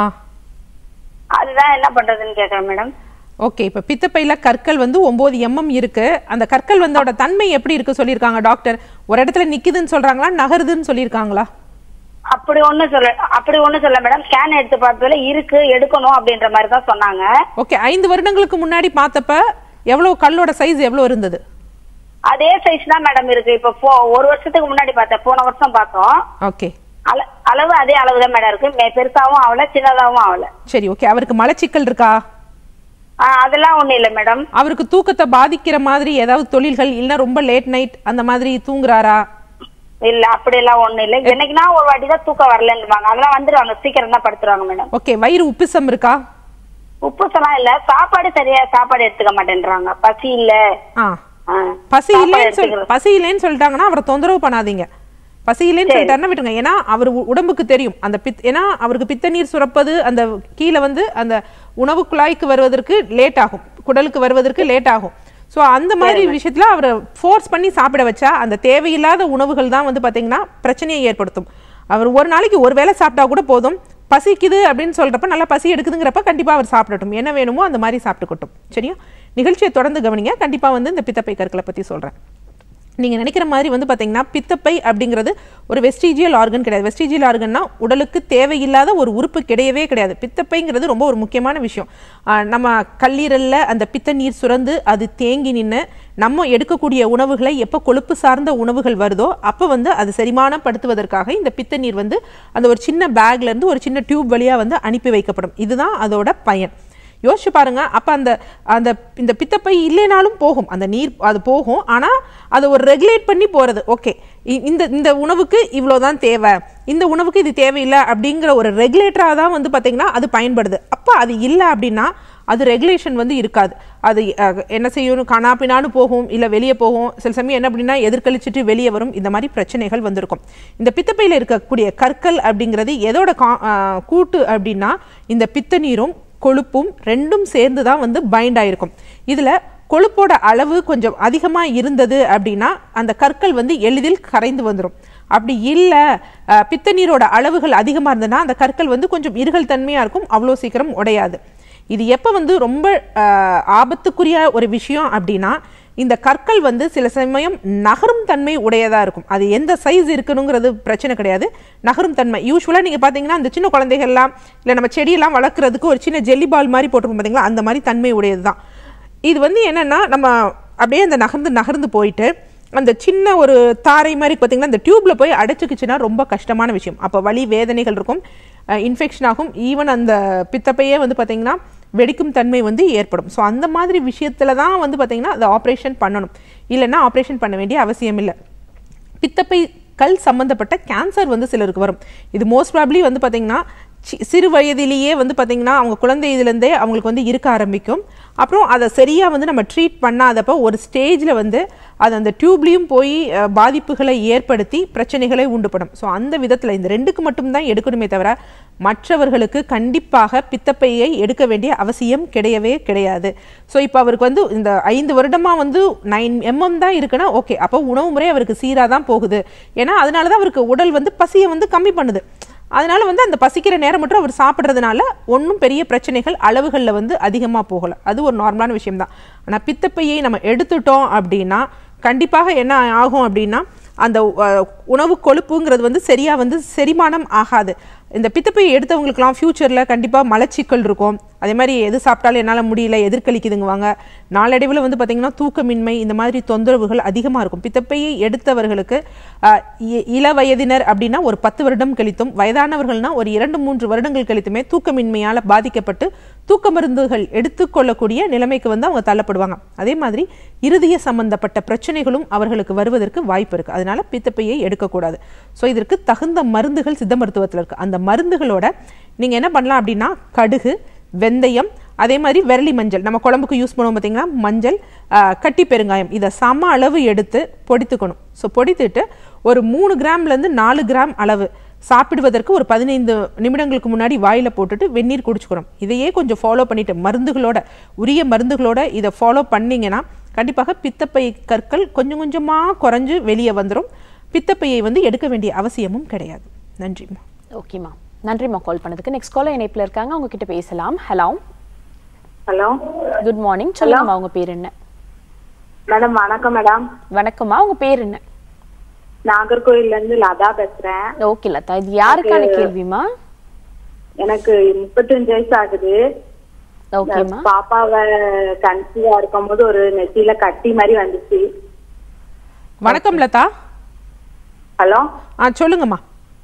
அதுதான் என்ன பண்றதுன்னு கேக்குறேன் மேடம் ஓகே இப்போ பித்தப்பையில் கற்கள் வந்து ஒம்பது எம்எம் இருக்கு அந்த கற்கள் வந்தோட தன்மை எப்படி இருக்கு சொல்லியிருக்காங்க டாக்டர் ஒரு இடத்துல நிக்குதுன்னு சொல்றாங்களா நகருதுன்னு சொல்லியிருக்காங்களா அப்படி ஒண்ணு சொல்ல அப்படி ஒண்ணு சொல்ல மேடம் ஸ்கேன் எடுத்து பார்த்ததுல இருக்கு எடுக்கணும் அப்படின்ற மாதிரி தான் சொன்னாங்க ஓகே ஐந்து வருடங்களுக்கு முன்னாடி பார்த்தப்ப எவ்வளவு கல்லோட சைஸ் எவ்வளவு இருந்தது அதே சைஸ் தான் மேடம் இருக்கு இப்ப போ- ஒரு வருஷத்துக்கு முன்னாடி பார்த்தேன் போன வருஷம் பார்த்தோம் ஓகே அள- அளவு அதே அளவு தான் மேடம் இருக்கு மே- பெருசாவும் ஆகல சின்னதாவும் ஆகல சரி ஓகே அவருக்கு மலச்சிக்கல் இருக்கா ஆ, அதெல்லாம் ஒண்ணு இல்ல மேடம் அவருக்கு தூக்கத்தை பாதிக்கிற மாதிரி ஏதாவது தொழில்கள் இல்லைன்னா ரொம்ப லேட் நைட் அந்த மாதிரி தூங்குறாரா இல்ல அப்படி எல்லாம் ஒண்ணு இல்ல என்னைக்குனா ஒரு வாட்டி தான் தூக்கம் வரலன்னுவாங்க அதெல்லாம் வந்துருவாங்க சீக்கிரம் தான் படுத்துருவாங்க மேடம் ஓகே வயிறு உப்பிசம் இருக்கா உப்புசெல்லாம் இல்ல சாப்பாடு சரியா சாப்பாடு எடுத்துக்க மாட்டேன்றாங்க பசி இல்ல ஆ ஆ. பசி சாப்பாடு இல்லைன்னு சொல் எடுத்துக்கிறது. பசி இல்லைன்னு சொல்லிட்டாங்கன்னா அவரை தொந்தரவு பண்ணாதீங்க பசி இல்லைன்னு சொல்லிட்டாருன்னா விட்டுருங்க ஏன்னா அவர் உ- உடம்புக்கு தெரியும் அந்த பித் ஏன்னா அவருக்கு பித்த நீர் சுரப்பது அந்த கீழே வந்து அந்த உணவு குழாய்க்கு வருவதற்கு லேட் ஆகும் குடலுக்கு வருவதற்கு லேட் ஆகும் ஸோ அந்த மாதிரி விஷயத்துல அவரை ஃபோர்ஸ் பண்ணி சாப்பிட வச்சா அந்த தேவையில்லாத உணவுகள் தான் வந்து பாத்தீங்கன்னா பிரச்சனையை ஏற்படுத்தும் அவர் ஒரு நாளைக்கு ஒரு வேளை சாப்பிட்டா கூட போதும் பசிக்குது அப்படின்னு சொல்றப்ப நல்லா பசி எடுக்குதுங்கிறப்ப கண்டிப்பா அவர் சாப்பிடட்டும் என்ன வேணுமோ அந்த மாதிரி சாப்பிட்டுக்கட்டும் சரியா நிகழ்ச்சியை தொடர்ந்து கவனிங்க கண்டிப்பா வந்து இந்த பித்தப்பை கற்களை பத்தி சொல்றேன் நீங்க நினைக்கிற மாதிரி வந்து பாத்தீங்கன்னா பித்தப்பை அப்படிங்கிறது ஒரு வெஸ்டிஜியல் ஆர்கன் கிடையாது வெஸ்டிஜியல் ஆர்கன்னா உடலுக்கு தேவையில்லாத ஒரு உறுப்பு கிடையவே கிடையாது பித்தப்பைங்கிறது ரொம்ப ஒரு முக்கியமான விஷயம் ஆஹ் நம்ம கல்லீரல்ல அந்த பித்த நீர் சுரந்து அது தேங்கி நின்று நம்ம எடுக்கக்கூடிய உணவுகளை எப்போ கொழுப்பு சார்ந்த உணவுகள் வருதோ அப்போ வந்து அது செரிமானப்படுத்துவதற்காக இந்த பித்த நீர் வந்து அந்த ஒரு சின்ன பேக்ல இருந்து ஒரு சின்ன டியூப் வழியா வந்து அனுப்பி வைக்கப்படும் இதுதான் அதோட பயன் யோசிச்சு பாருங்க அப்ப அந்த அந்த இந்த பித்தப்பை இல்லைனாலும் போகும் அந்த நீர் அது போகும் ஆனா அதை ஒரு ரெகுலேட் பண்ணி போறது ஓகே இந்த இந்த உணவுக்கு இவ்வளவுதான் தேவை இந்த உணவுக்கு இது தேவையில்லை அப்படிங்கிற ஒரு ரெகுலேட்டரா தான் வந்து பாத்தீங்கன்னா அது பயன்படுது அப்ப அது இல்லை அப்படின்னா அது ரெகுலேஷன் வந்து இருக்காது அது அஹ், என்ன செய்யணும் கனாப்பினான்னு போகும் இல்லை வெளியே போகும் சில சமயம் என்ன அப்படின்னா எதிர்கழிச்சிட்டு வெளியே வரும் இந்த மாதிரி பிரச்சனைகள் வந்திருக்கும் இந்த பித்தப்பையில் இருக்கக்கூடிய கற்கள் அப்படிங்கிறது எதோட கா- அஹ், கூட்டு அப்படின்னா இந்த பித்த நீரும் கொழுப்பும் ரெண்டும் சேர்ந்து தான் வந்து பைண்ட் ஆயிருக்கும் இதுல கொழுப்போட அளவு கொஞ்சம் அதிகமா இருந்தது அப்படின்னா அந்த கற்கள் வந்து எளிதில் கரைந்து வந்துடும் அப்படி இல்லை பித்த நீரோட அளவுகள் அதிகமா இருந்ததுன்னா அந்த கற்கள் வந்து கொஞ்சம் இருகல் தன்மையா இருக்கும் அவ்வளோ சீக்கிரம் உடையாது இது எப்போ வந்து ரொம்ப அஹ், ஆபத்துக்குரிய ஒரு விஷயம் அப்படின்னா இந்த கற்கள் வந்து சில சமயம் நகரும் தன்மை உடையதா இருக்கும் அது எந்த சைஸ் இருக்கணுங்கிறது பிரச்சனை கிடையாது நகரும் தன்மை யூஸ்வலாக நீங்கள் பார்த்தீங்கன்னா அந்த சின்ன குழந்தைகள்லாம் இல்லை நம்ம செடியெல்லாம் வளர்க்குறதுக்கு ஒரு சின்ன ஜெல்லி பால் மாதிரி போட்டிருக்கோம் பார்த்தீங்களா அந்த மாதிரி தன்மை உடையது தான் இது வந்து என்னன்னா நம்ம அப்படியே அந்த நகர்ந்து நகர்ந்து போயிட்டு அந்த சின்ன ஒரு தாரை மாதிரி பார்த்தீங்கன்னா அந்த டியூப்ல போய் அடைச்சிக்கிச்சுன்னா ரொம்ப கஷ்டமான விஷயம் அப்போ வலி வேதனைகள் இருக்கும் இன்ஃபெக்ஷன் ஆகும் ஈவன் அந்த பித்தப்பையே வந்து பார்த்தீங்கன்னா வெடிக்கும் தன்மை வந்து ஏற்படும் ஸோ அந்த மாதிரி விஷயத்துல தான் வந்து பார்த்தீங்கன்னா அதை ஆப்ரேஷன் பண்ணணும் இல்லைன்னா ஆப்ரேஷன் பண்ண வேண்டிய அவசியம் இல்லை பித்தப்பை கல் சம்பந்தப்பட்ட கேன்சர் வந்து சிலருக்கு வரும் இது மோஸ்ட் ப்ராப்ளி வந்து பார்த்தீங்கன்னா சி- சிறு வயதிலேயே வந்து பார்த்தீங்கன்னா அவங்க குழந்தை இதுலேருந்தே அவங்களுக்கு வந்து இருக்க ஆரம்பிக்கும் அப்புறம் அதை சரியாக வந்து நம்ம ட்ரீட் பண்ணாதப்போ ஒரு ஸ்டேஜில் வந்து அது அந்த டியூப்லேயும் போய் அஹ், பாதிப்புகளை ஏற்படுத்தி பிரச்சனைகளை உண்டு பண்ணும் ஸோ அந்த விதத்தில் இந்த ரெண்டுக்கு மட்டும்தான் எடுக்கணுமே தவிர மற்றவர்களுக்கு கண்டிப்பாக பித்தப்பையை எடுக்க வேண்டிய அவசியம் கிடையவே கிடையாது ஸோ இப்போ அவருக்கு வந்து இந்த ஐந்து வருடமா வந்து நைன் எம்எம் தான் இருக்குன்னா ஓகே அப்போ உணவு முறை அவருக்கு சீராக தான் போகுது ஏன்னா அதனால தான் அவருக்கு உடல் வந்து பசியை வந்து கம்மி பண்ணுது அதனால வந்து அந்த பசிக்கிற நேரம் மட்டும் அவர் சாப்பிட்றதுனால ஒன்றும் பெரிய பிரச்சனைகள் அளவுகளில் வந்து அதிகமாக போகலை அது ஒரு நார்மலான விஷயம் தான் ஆனால் பித்தப்பையை நம்ம எடுத்துட்டோம் அப்படின்னா கண்டிப்பாக என்ன ஆகும் அப்படின்னா அந்த அஹ், உணவு கொழுப்புங்கிறது வந்து சரியா வந்து செரிமானம் ஆகாது இந்த பித்தப்பை எடுத்தவங்களுக்குலாம் ஃப்யூச்சரில் கண்டிப்பாக மலச்சிக்கல் இருக்கும் அதே மாதிரி எது சாப்பிட்டாலும் என்னால் முடியல எதிர்கலிக்குதுங்குவாங்க நாளடைவில் வந்து பார்த்திங்கன்னா தூக்கமின்மை இந்த மாதிரி தொந்தரவுகள் அதிகமாக இருக்கும் பித்தப்பையை எடுத்தவர்களுக்கு ஆஹ், இ- இள வயதினர் அப்படின்னா ஒரு பத்து வருடம் கழித்தும் வயதானவர்கள்னா ஒரு இரண்டு மூன்று வருடங்கள் கழித்துமே தூக்கமின்மையால் பாதிக்கப்பட்டு தூக்க மருந்துகள் எடுத்துக்கொள்ளக்கூடிய நிலைமைக்கு வந்து அவங்க தள்ளப்படுவாங்க அதே மாதிரி இருதய சம்பந்தப்பட்ட பிரச்சனைகளும் அவர்களுக்கு வருவதற்கு வாய்ப்பு இருக்கு அதனால பித்தப்பையை எடுக்கக்கூடாது ஸோ இதற்கு தகுந்த மருந்துகள் சித்த மருத்துவத்தில் இருக்கு அந்த மருந்துகளோட நீங்க என்ன பண்ணலாம் அப்படின்னா கடுகு வெந்தயம் அதே மாதிரி விரலி மஞ்சள் நம்ம குழம்புக்கு யூஸ் பண்ணுவோம் பார்த்தீங்கன்னா மஞ்சள் ஆஹ், கட்டி பெருங்காயம் இதை சம அளவு எடுத்து பொடித்துக்கணும் ஸோ பொடித்துட்டு ஒரு மூணு கிராம்லேருந்து நாலு கிராம் அளவு சாப்பிடுவதற்கு ஒரு பதினைந்து நிமிடங்களுக்கு முன்னாடி வாயில போட்டுட்டு வெந்நீர் குடிச்சுக்கணும் இதையே கொஞ்சம் ஃபாலோ பண்ணிட்டு மருந்துகளோட உரிய மருந்துகளோட இதை ஃபாலோ பண்ணீங்கன்னா கண்டிப்பாக பித்தப்பை கற்கள் கொஞ்சம் கொஞ்சமா குறைஞ்சு வெளியே வந்துடும் பித்தப்பையை வந்து எடுக்க வேண்டிய அவசியமும் கிடையாது நன்றிம்மா ஓகேம்மா நன்றிம்மா கால் பண்ணதுக்கு நெக்ஸ்ட் காலர் இணைப்பில் இருக்காங்க அவங்க கிட்ட பேசலாம் ஹலோ ஹலோ குட் மார்னிங் சொல்லுங்கம்மா உங்க பேர் என்ன மேடம் வணக்கம் மேடம் வணக்கம்மா உங்க பேர் என்ன நாகர்கோயில்ல இருந்து லதா பேசுறேன் ஓகே லதா இது யாருக்கான கேள்விமா எனக்கு முப்பத்தஞ்சு வயசு ஆகுது ஓகேம்மா பாப்பாவை கன்சீவா இருக்கும்போது ஒரு நெத்தியில கட்டி மாதிரி வந்துச்சு வணக்கம் லதா ஹலோ ஆ சொல்லுங்கம்மா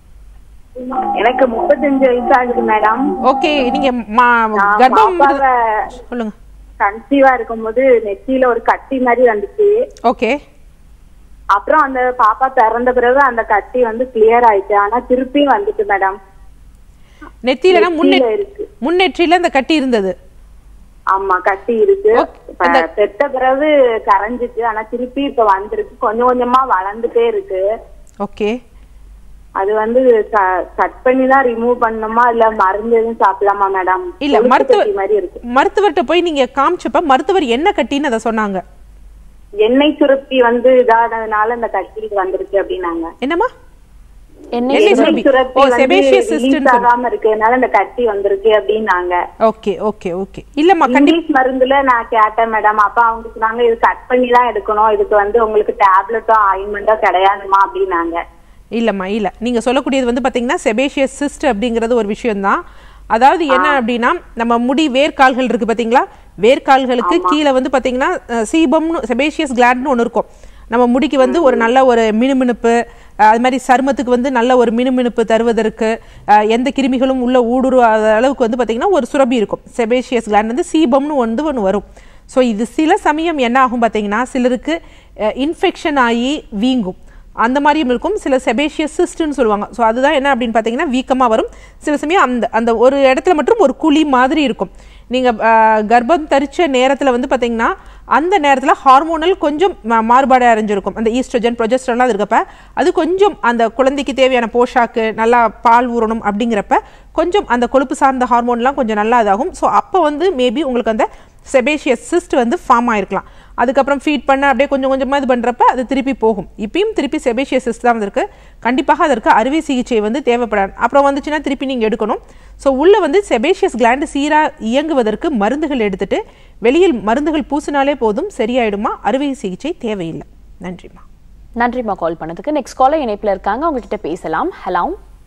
எனக்கு முப்பத்தஞ்சு வயசு ஆகுது மேடம் ஓகே நீங்க மா- நான் கர்ப்பம் பாப்பாவை சொல்லுங்க கன்சீவா இருக்கும்போது நெத்தியில ஒரு கட்டி மாதிரி வந்துச்சு ஓகே அப்புறம் அந்த பாப்பா பிறந்த பிறகு அந்த கட்டி வந்து கிளியர் ஆயிடுச்சு ஆனா திருப்பியும் வந்துட்டு மேடம் நெத்தியிலனா முன்னே நெத்தியில இருக்கு முன்னேற்றில அந்த கட்டி இருந்தது ஆமா கட்டி இருக்கு Okay. இப்ப பெத்த பிறகு கரைஞ்சிச்சு ஆனா திருப்பி இப்ப வந்திருக்கு கொஞ்சம் கொஞ்சமா வளர்ந்துட்டே இருக்கு ஓகே அது வந்து கட் பண்ணி தான் ரிமூவ் பண்ணணுமா இல்ல மருந்து எதுவும் சாப்பிடலாமா மேடம் இல்ல கொழுப்பு மருத்துவ கட்டி மாதிரி இருக்கு மருத்துவர்கிட்ட போய் நீங்க காமிச்சப்ப மருத்துவர் என்ன கட்டின்னு அதை சொன்னாங்க எண்ணெய் சுரப்பி வந்து இதானதுனால இந்த கட்டி வந்துருச்சு அப்படின்னாங்க என்னம்மா என்ன எண்ணெய் சுரப்பி. எண்ணெய் சுரப்பி ஓ, வந்து sebaceous cyst release ன்னு ஆகாம இருக்கிறதுனால இந்த கட்டி வந்திருக்கு அப்படின்னாங்க ஓகே ஓகே ஓகே இல்லம்மா கண்டிப்பா இங்கிலீஷ் மருந்துல நான் கேட்டேன் மேடம் அப்ப அவங்க சொன்னாங்க இது கட் பண்ணி தான் எடுக்கணும் இதுக்கு வந்து உங்களுக்கு டேப்லெட்டோ ஆயின்மெண்டோ கிடையாதுமா அப்படின்னாங்க இல்லம்மா இல்ல நீங்க சொல்லக்கூடியது வந்து பாத்தீங்கன்னா செபேஷியஸ் சிஸ்ட் அப்படிங்கிறது ஒரு விஷயம்தான் அதாவது என்ன அப்படின்னா நம்ம முடி வேர்க்கால்கள் இருக்கு பாத்தீங்களா வேர்க்கால்களுக்கு கீழே வந்து பாத்தீங்கன்னா அஹ், சீபம்னு செபேஷியஸ் கிளாண்ட்னு ஒன்று இருக்கும் நம்ம முடிக்கு வந்து ஒரு நல்ல ஒரு மினுமினுப்பு அஹ், அது மாதிரி சருமத்துக்கு வந்து நல்ல ஒரு மினுமினுப்பு தருவதற்கு அஹ், எந்த கிருமிகளும் உள்ள ஊடுருவாத அளவுக்கு வந்து பாத்தீங்கன்னா ஒரு சுரபி இருக்கும் செபேஷியஸ் கிளாண்ட் வந்து சீபம்னு வந்து ஒன்று வரும் ஸோ இது சில சமயம் என்ன ஆகும் பார்த்தீங்கன்னா சிலருக்கு இன்ஃபெக்ஷன் ஆகி வீங்கும் அந்த மாதிரியும் இருக்கும் சில செபேஷியஸ் சிஸ்ட்னு சொல்லுவாங்க ஸோ அதுதான் என்ன அப்படின்னு பார்த்தீங்கன்னா வீக்கமாக வரும் சில சமயம் அந்த அந்த ஒரு இடத்துல மட்டும் ஒரு குழி மாதிரி இருக்கும் நீங்கள் கர்ப்பம் தரிச்ச நேரத்தில் வந்து பார்த்தீங்கன்னா அந்த நேரத்தில் ஹார்மோனல் கொஞ்சம் மா- மாறுபாடு அடைஞ்சிருக்கும் அந்த ஈஸ்ட்ரோஜன் ப்ரொஜெஸ்ட்ரான்லாம் அது இருக்கப்ப அது கொஞ்சம் அந்த குழந்தைக்கு தேவையான போஷாக்கு நல்லா பால் ஊறணும் அப்படிங்கிறப்ப கொஞ்சம் அந்த கொழுப்பு சார்ந்த ஹார்மோன்லாம் கொஞ்சம் நல்லா இதாகும் ஸோ அப்போ வந்து மேபி உங்களுக்கு அந்த செபேஷியஸ் சிஸ்ட் வந்து ஃபார்ம் ஆயிருக்கலாம் அதுக்கப்புறம் ஃபீட் பண்ண அப்படியே கொஞ்சம் கொஞ்சமாக இது பண்ணுறப்ப அது திருப்பி போகும் இப்பயும் திருப்பி செபேஷியஸ் சிஸ்ட் தான் வந்திருக்கு கண்டிப்பாக அதற்கு அறுவை சிகிச்சை வந்து தேவைப்படாது அப்புறம் வந்துச்சுன்னா திருப்பி நீங்கள் எடுக்கணும் ஸோ உள்ள வந்து செபேஷியஸ் கிளாண்டு சீராக இயங்குவதற்கு மருந்துகள் எடுத்துட்டு வெளியில் மருந்துகள் பூசினாலே போதும் சரியாயிடுமா அறுவை சிகிச்சை தேவையில்லை நன்றிம்மா நன்றிம்மா கால் பண்ணதுக்கு நெக்ஸ்ட் காலர் இணைப்புல இருக்காங்க அவங்க கிட்ட பேசலாம் ஹலோ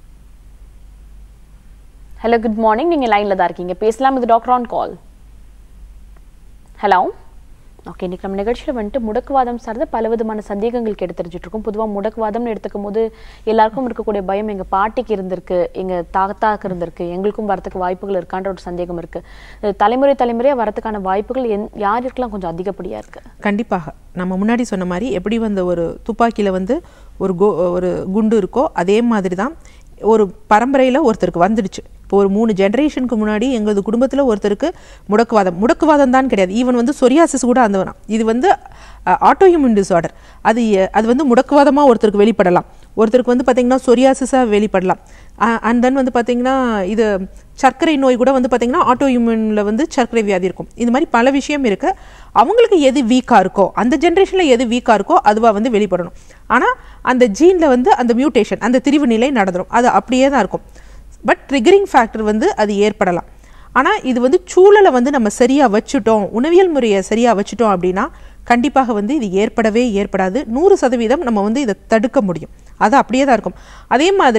ஹலோ குட் மார்னிங் நீங்க லைன்ல தான் இருக்கீங்க பேசலாம் இது doctor on call hello okay இன்னைக்கு நம்ம நிகழ்ச்சியில் வந்துட்டு முடக்குவாதம் சார்ந்த பல விதமான சந்தேகங்கள் கேட்டு தெரிஞ்சுட்டு இருக்கோம் பொதுவாக முடக்குவாதம்னு எடுத்துக்கும் போது எல்லாருக்கும் இருக்கக்கூடிய பயம் எங்க பாட்டிக்கு இருந்திருக்கு எங்க தாத்தாக்கு இருந்திருக்கு எங்களுக்கும் வரதுக்கு வாய்ப்புகள் இருக்கான்ற ஒரு சந்தேகம் இருக்கு இது தலைமுறை தலைமுறையா வரதுக்கான வாய்ப்புகள் என் யாருக்கெல்லாம் கொஞ்சம் அதிகப்படியா இருக்கு கண்டிப்பாக நம்ம முன்னாடி சொன்ன மாதிரி எப்படி வந்த ஒரு துப்பாக்கியில் வந்து ஒரு கோ ஒரு குண்டு இருக்கோ அதே மாதிரி தான் ஒரு பரம்பரையில் ஒருத்தருக்கு வந்துடுச்சு இப்போ ஒரு மூணு ஜெனரேஷனுக்கு முன்னாடி எங்களது குடும்பத்தில் ஒருத்தருக்கு முடக்குவாதம் முடக்குவாதம் தான் கிடையாது ஈவன் வந்து சொரியாசிஸ் கூட அந்த இது வந்து ஆட்டோஹியூமன் டிசார்டர் அது எ- அது வந்து முடக்குவாதமாக ஒருத்தருக்கு வெளிப்படலாம் ஒருத்தருக்கு வந்து பார்த்தீங்கன்னா சொரியாசிஸாக வெளிப்படலாம் அண்ட் தென் வந்து பார்த்தீங்கன்னா இது சர்க்கரை நோய் கூட வந்து பார்த்தீங்கன்னா ஆட்டோஹியூமனில் வந்து சர்க்கரை வியாதி இருக்கும் இது மாதிரி பல விஷயம் இருக்கு அவங்களுக்கு எது வீக்காக இருக்கோ அந்த ஜென்ரேஷனில் எது வீக்காக இருக்கோ அதுவாக வந்து வெளிப்படணும் ஆனால் அந்த ஜீனில் வந்து அந்த மியூட்டேஷன் அந்த திரிவு நிலை நடந்துடும் அது அப்படியே தான் இருக்கும் பட் ட்ரிகரிங் ஃபேக்டர் வந்து அது ஏற்படலாம் ஆனால் இது வந்து சூழலை வந்து நம்ம சரியாக வச்சுட்டோம் உணவியல் முறையை சரியாக வச்சுட்டோம் அப்படின்னா கண்டிப்பாக வந்து இது ஏற்படவே ஏற்படாது நூறு சதவீதம் நம்ம வந்து இதை தடுக்க முடியும் அது அப்படியே தான் இருக்கும் அதே மாதிரி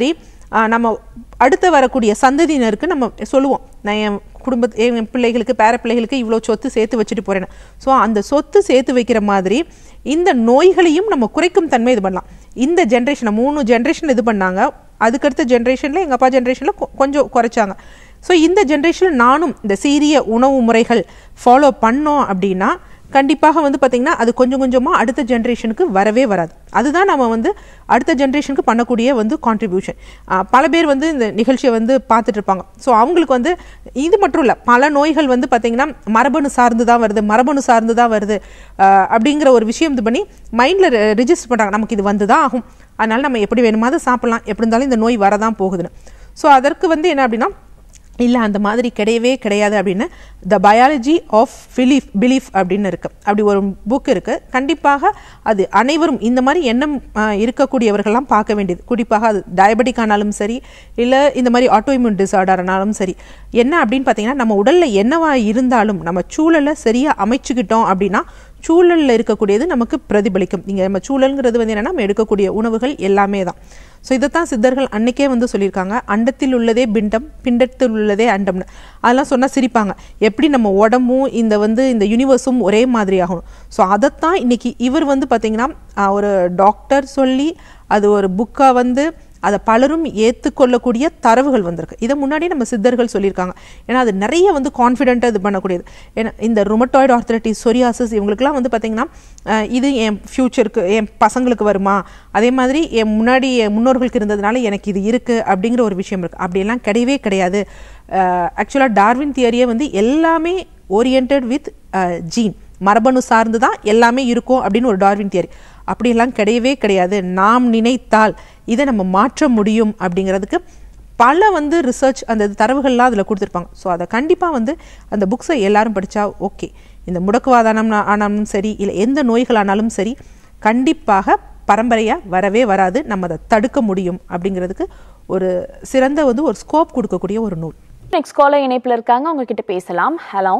ஆஹ், நம்ம அடுத்து வரக்கூடிய சந்ததியினருக்கு நம்ம சொல்லுவோம் நான் என் குடும்ப என் பிள்ளைகளுக்கு பேர பிள்ளைகளுக்கு இவ்வளோ சொத்து சேர்த்து வச்சுட்டு போறேன்னு ஸோ அந்த சொத்து சேர்த்து வைக்கிற மாதிரி இந்த நோய்களையும் நம்ம குறைக்கும் தன்மை இது பண்ணலாம் இந்த ஜென்ரேஷனை மூணு ஜென்ரேஷன் இது பண்ணாங்க அதுக்கடுத்த ஜென்ரேஷனில் எங்கள் அப்பா ஜென்ரேஷனில் கொஞ்சம் குறைச்சாங்க ஸோ இந்த ஜென்ரேஷனில் நானும் இந்த சீரிய உணவு முறைகள் ஃபாலோ பண்ணோம் அப்படின்னா கண்டிப்பாக வந்து பார்த்திங்கன்னா அது கொஞ்சம் கொஞ்சமாக அடுத்த ஜென்ரேஷனுக்கு வரவே வராது அதுதான் நம்ம வந்து அடுத்த ஜென்ரேஷனுக்கு பண்ணக்கூடிய வந்து கான்ட்ரிபியூஷன் பல பேர் வந்து இந்த நிகழ்ச்சியை வந்து பார்த்துட்டு இருப்பாங்க ஸோ அவங்களுக்கு வந்து இது மட்டும் இல்லை பல நோய்கள் வந்து பார்த்திங்கன்னா மரபணு சார்ந்து தான் வருது மரபணு சார்ந்து தான் வருது ஆஹ் அப்படிங்கிற ஒரு விஷயம் இது பண்ணி மைண்டில் ரிஜிஸ்டர் பண்ணுறாங்க நமக்கு இது வந்து தான் ஆகும் அதனால் நம்ம எப்படி வேணுமாவது சாப்பிட்லாம் எப்படி இருந்தாலும் இந்த நோய் வரதான் போகுதுன்னு ஸோ அதற்கு வந்து என்ன அப்படின்னா இல்லை அந்த மாதிரி கிடையவே கிடையாது அப்படின்னு the biology of belief belief அப்படின்னு இருக்கு அப்படி ஒரு புக் இருக்கு கண்டிப்பாக அது அனைவரும் இந்த மாதிரி எண்ணம் ஆஹ், இருக்கக்கூடியவர்கள்லாம் பார்க்க வேண்டியது குறிப்பாக அது டயபெட்டிக் ஆனாலும் சரி இல்லை இந்த மாதிரி ஆட்டோஇம்யூன் டிசார்டர்னாலும் சரி என்ன அப்படின்னு பார்த்தீங்கன்னா நம்ம உடல்ல என்னவா இருந்தாலும் நம்ம சூழலை சரியா அமைச்சுக்கிட்டோம் அப்படின்னா சூழல்ல இருக்கக்கூடியது நமக்கு பிரதிபலிக்கும் நீங்க நம்ம சூழல்ங்கிறது வந்து என்னன்னா நம்ம எடுக்கக்கூடிய உணவுகள் எல்லாமே தான் ஸோ இதைத்தான் சித்தர்கள் அன்னைக்கே வந்து சொல்லியிருக்காங்க அண்டத்தில் உள்ளதே பிண்டம் பிண்டத்தில் உள்ளதே அண்டம்னு அதெல்லாம் சொன்னா சிரிப்பாங்க எப்படி நம்ம உடம்பும் இந்த வந்து இந்த யூனிவர்ஸும் ஒரே மாதிரி ஆகணும் ஸோ அதைத்தான் இன்னைக்கு இவர் வந்து பார்த்தீங்கன்னா ஆஹ், ஒரு டாக்டர் சொல்லி அது ஒரு புக்கா வந்து அதை பலரும் ஏற்றுக்கொள்ளக்கூடிய தரவுகள் வந்திருக்கு இதை முன்னாடி நம்ம சித்தர்கள் சொல்லியிருக்காங்க ஏன்னா அது நிறைய வந்து கான்ஃபிடென்ட்டாக இது பண்ணக்கூடியது ஏன்னா இந்த ருமட்டாய்டு ஆர்த்தரைட்டிஸ் சொரியாசிஸ் இவங்களுக்குலாம் வந்து பார்த்திங்கன்னா அஹ், இது என் ஃப்யூச்சருக்கு என் பசங்களுக்கு வருமா அதே மாதிரி என் முன்னாடி என் முன்னோர்களுக்கு இருந்ததுனால எனக்கு இது இருக்குது அப்படிங்கிற ஒரு விஷயம் இருக்குது அப்படியெல்லாம் கிடையவே கிடையாது ஆக்சுவலாக டார்வின் தியரியே வந்து எல்லாமே ஓரியன்ட் வித் ஜீன் மரபணு சார்ந்து தான் எல்லாமே இருக்கும் அப்படின்னு ஒரு டார்வின் தியரி அப்படியெல்லாம் கிடையவே கிடையாது நாம் நினைத்தால் இதை நம்ம மாற்ற முடியும் அப்படிங்கிறதுக்கு பல வந்து ரிசர்ச் அந்த இது தரவுகள்லாம் அதில் கொடுத்துருப்பாங்க ஸோ அதை கண்டிப்பாக வந்து அந்த புக்ஸை எல்லாரும் படித்தா ஓகே இந்த முடக்குவாதானம் ஆனாலும் சரி இல்லை எந்த நோய்கள் ஆனாலும் சரி கண்டிப்பாக பரம்பரையாக வரவே வராது நம்ம அதை தடுக்க முடியும் அப்படிங்கிறதுக்கு ஒரு சிறந்த வந்து ஒரு ஸ்கோப் கொடுக்கக்கூடிய ஒரு நூல் நெக்ஸ்ட் காலர் இணைப்புல இருக்காங்க அவங்க கிட்ட பேசலாம் ஹலோ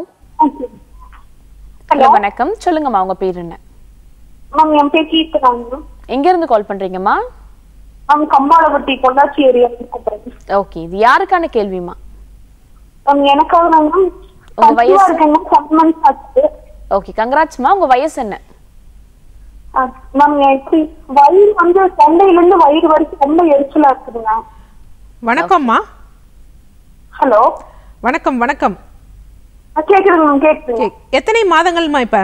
ஹலோ வணக்கம் சொல்லுங்கம்மா உங்க பேர் என்ன மேம் என் பேர் கீர்த்தனாங்க எங்க இருந்து கால் பண்றீங்கம்மா மேம் கம்பாளப்பட்டி பொள்ளாச்சி ஏரியா கூப்பிடுறேன் ஓகே இது யாருக்கான கேள்விமா மேம் எனக்காக நான் மேம் உங்க வயசு? கன்சீவா இருக்கேங்க செவன் மந்த்ஸ் ஆச்சு ஓகே கங்க்ராட்ஸ்மா உங்க வயசு என்ன ஆ, மேம் எனக்கு வயிறு வந்து தொண்டையில இருந்து வயிறு வரைக்கும் ரொம்ப எரிச்சலா இருக்குதுங்க வணக்கம்மா ஹலோ வணக்கம் வணக்கம் கேக்குதுங்க மேம் கேக்குதுங்க ஓகே எத்தனை மாதங்கள்மா இப்போ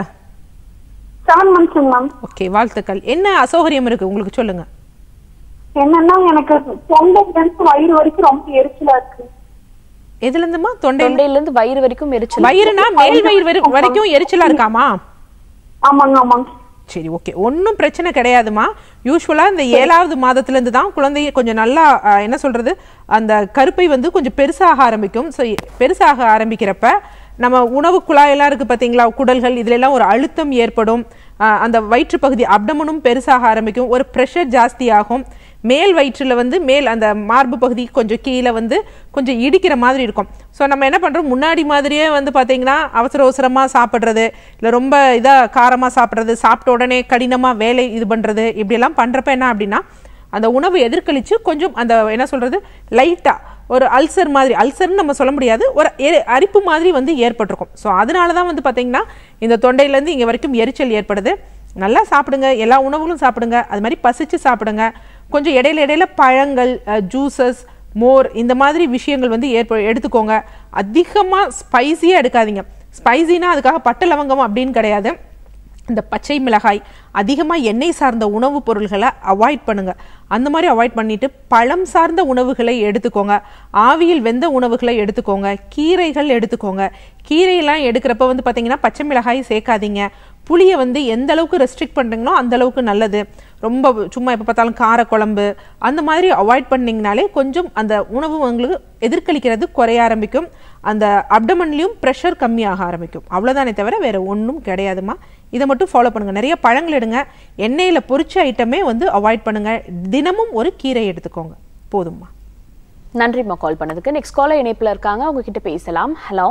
செவன் மந்த்ஸுங்க மேம் ஓகே வாழ்த்துக்கள் என்ன அசௌகரியம் இருக்கு உங்களுக்கு சொல்லுங்க என்னன்னா எனக்கு தொண்டையில இருந்து வயிறு வரைக்கும் ரொம்ப எரிச்சலா இருக்கு எதுல இருந்துமா தொண்டை தொண்டையில இருந்து வயிறு வரைக்கும் எரிச்சல் வயிறுனா மேல் வயிறு வரை- வரைக்கும் எரிச்சலா இருக்காமா ஆமாங்க ஆமாங்க சரி ஓகே ஒன்றும் பிரச்சனை கிடையாதுமா யூஸ்வலாக இந்த ஏழாவது மாதத்துலேருந்து தான் குழந்தைய கொஞ்சம் நல்லா அஹ், என்ன சொல்கிறது அந்த கருப்பை வந்து கொஞ்சம் பெருசாக ஆரம்பிக்கும் ஸோ பெருசாக ஆரம்பிக்கிறப்ப நம்ம உணவு குழாயெல்லாம் இருக்குது பார்த்தீங்களா குடல்கள் இதுல எல்லாம் ஒரு அழுத்தம் ஏற்படும் அஹ், அந்த வயிற்று பகுதி அப்டமனும் பெருசாக ஆரம்பிக்கும் ஒரு ப்ரெஷர் ஜாஸ்தியாகும் மேல் வயிற்றில் வந்து மேல் அந்த மார்பு பகுதி கொஞ்சம் கீழே வந்து கொஞ்சம் இடிக்கிற மாதிரி இருக்கும் ஸோ நம்ம என்ன பண்ணுறோம் முன்னாடி மாதிரியே வந்து பார்த்தீங்கன்னா அவசர அவசரமாக சாப்பிட்றது இல்லை ரொம்ப இதாக காரமாக சாப்பிட்றது சாப்பிட்ட உடனே கடினமாக வேலை இது பண்ணுறது இப்படியெல்லாம் பண்ணுறப்ப என்ன அப்படின்னா அந்த உணவு எதிர்கழிச்சு கொஞ்சம் அந்த என்ன சொல்கிறது லைட்டாக ஒரு அல்சர் மாதிரி அல்சர்னு நம்ம சொல்ல முடியாது ஒரு எ- அரிப்பு மாதிரி வந்து ஏற்பட்டிருக்கும் ஸோ அதனால தான் வந்து பார்த்தீங்கன்னா இந்த தொண்டையிலேருந்து இங்கே வரைக்கும் எரிச்சல் ஏற்படுது நல்லா சாப்பிடுங்க எல்லா உணவுகளும் சாப்பிடுங்க அது மாதிரி பசிச்சு சாப்பிடுங்க கொஞ்சம் இடையில இடையில பழங்கள் ஜூசஸ் மோர் இந்த மாதிரி விஷயங்கள் வந்து ஏற்ப எடுத்துக்கோங்க அதிகமாக ஸ்பைசியாக எடுக்காதீங்க ஸ்பைசினா அதுக்காக பட்டை லவங்கம் அப்படின்னு கிடையாது இந்த பச்சை மிளகாய் அதிகமாக எண்ணெய் சார்ந்த உணவுப் பொருள்களை அவாய்ட் பண்ணுங்க அந்த மாதிரி அவாய்ட் பண்ணிட்டு பழம் சார்ந்த உணவுகளை எடுத்துக்கோங்க ஆவியில் வெந்த உணவுகளை எடுத்துக்கோங்க கீரைகள் எடுத்துக்கோங்க கீரையெல்லாம் எடுக்கிறப்ப வந்து பார்த்தீங்கன்னா பச்சை மிளகாய் சேர்க்காதீங்க புளியை வந்து எந்த அளவுக்கு ரெஸ்ட்ரிக்ட் பண்ணுறீங்களோ அந்த அளவுக்கு நல்லது ரொம்ப சும்மா எப்போ பார்த்தாலும் காரக்குழம்பு அந்த மாதிரி அவாய்ட் பண்ணிங்கனாலே கொஞ்சம் அந்த உணவு உங்களுக்கு எதிர்கலிக்கிறது குறைய ஆரம்பிக்கும் அந்த அப்டமன்லேயும் ப்ரெஷர் கம்மியாக ஆரம்பிக்கும் அவ்வளோதானே தவிர வேறு ஒன்றும் கிடையாதுமா இதை மட்டும் ஃபாலோ பண்ணுங்கள் நிறைய பழங்கள் எடுங்க எண்ணெயில் பொரிச்ச ஐட்டமே வந்து அவாய்ட் பண்ணுங்கள் தினமும் ஒரு கீரை எடுத்துக்கோங்க போதும்மா நன்றிம்மா கால் பண்ணதுக்கு நெக்ஸ்ட் காலர் இணைப்புல இருக்காங்க அவங்க கிட்ட பேசலாம் ஹலோ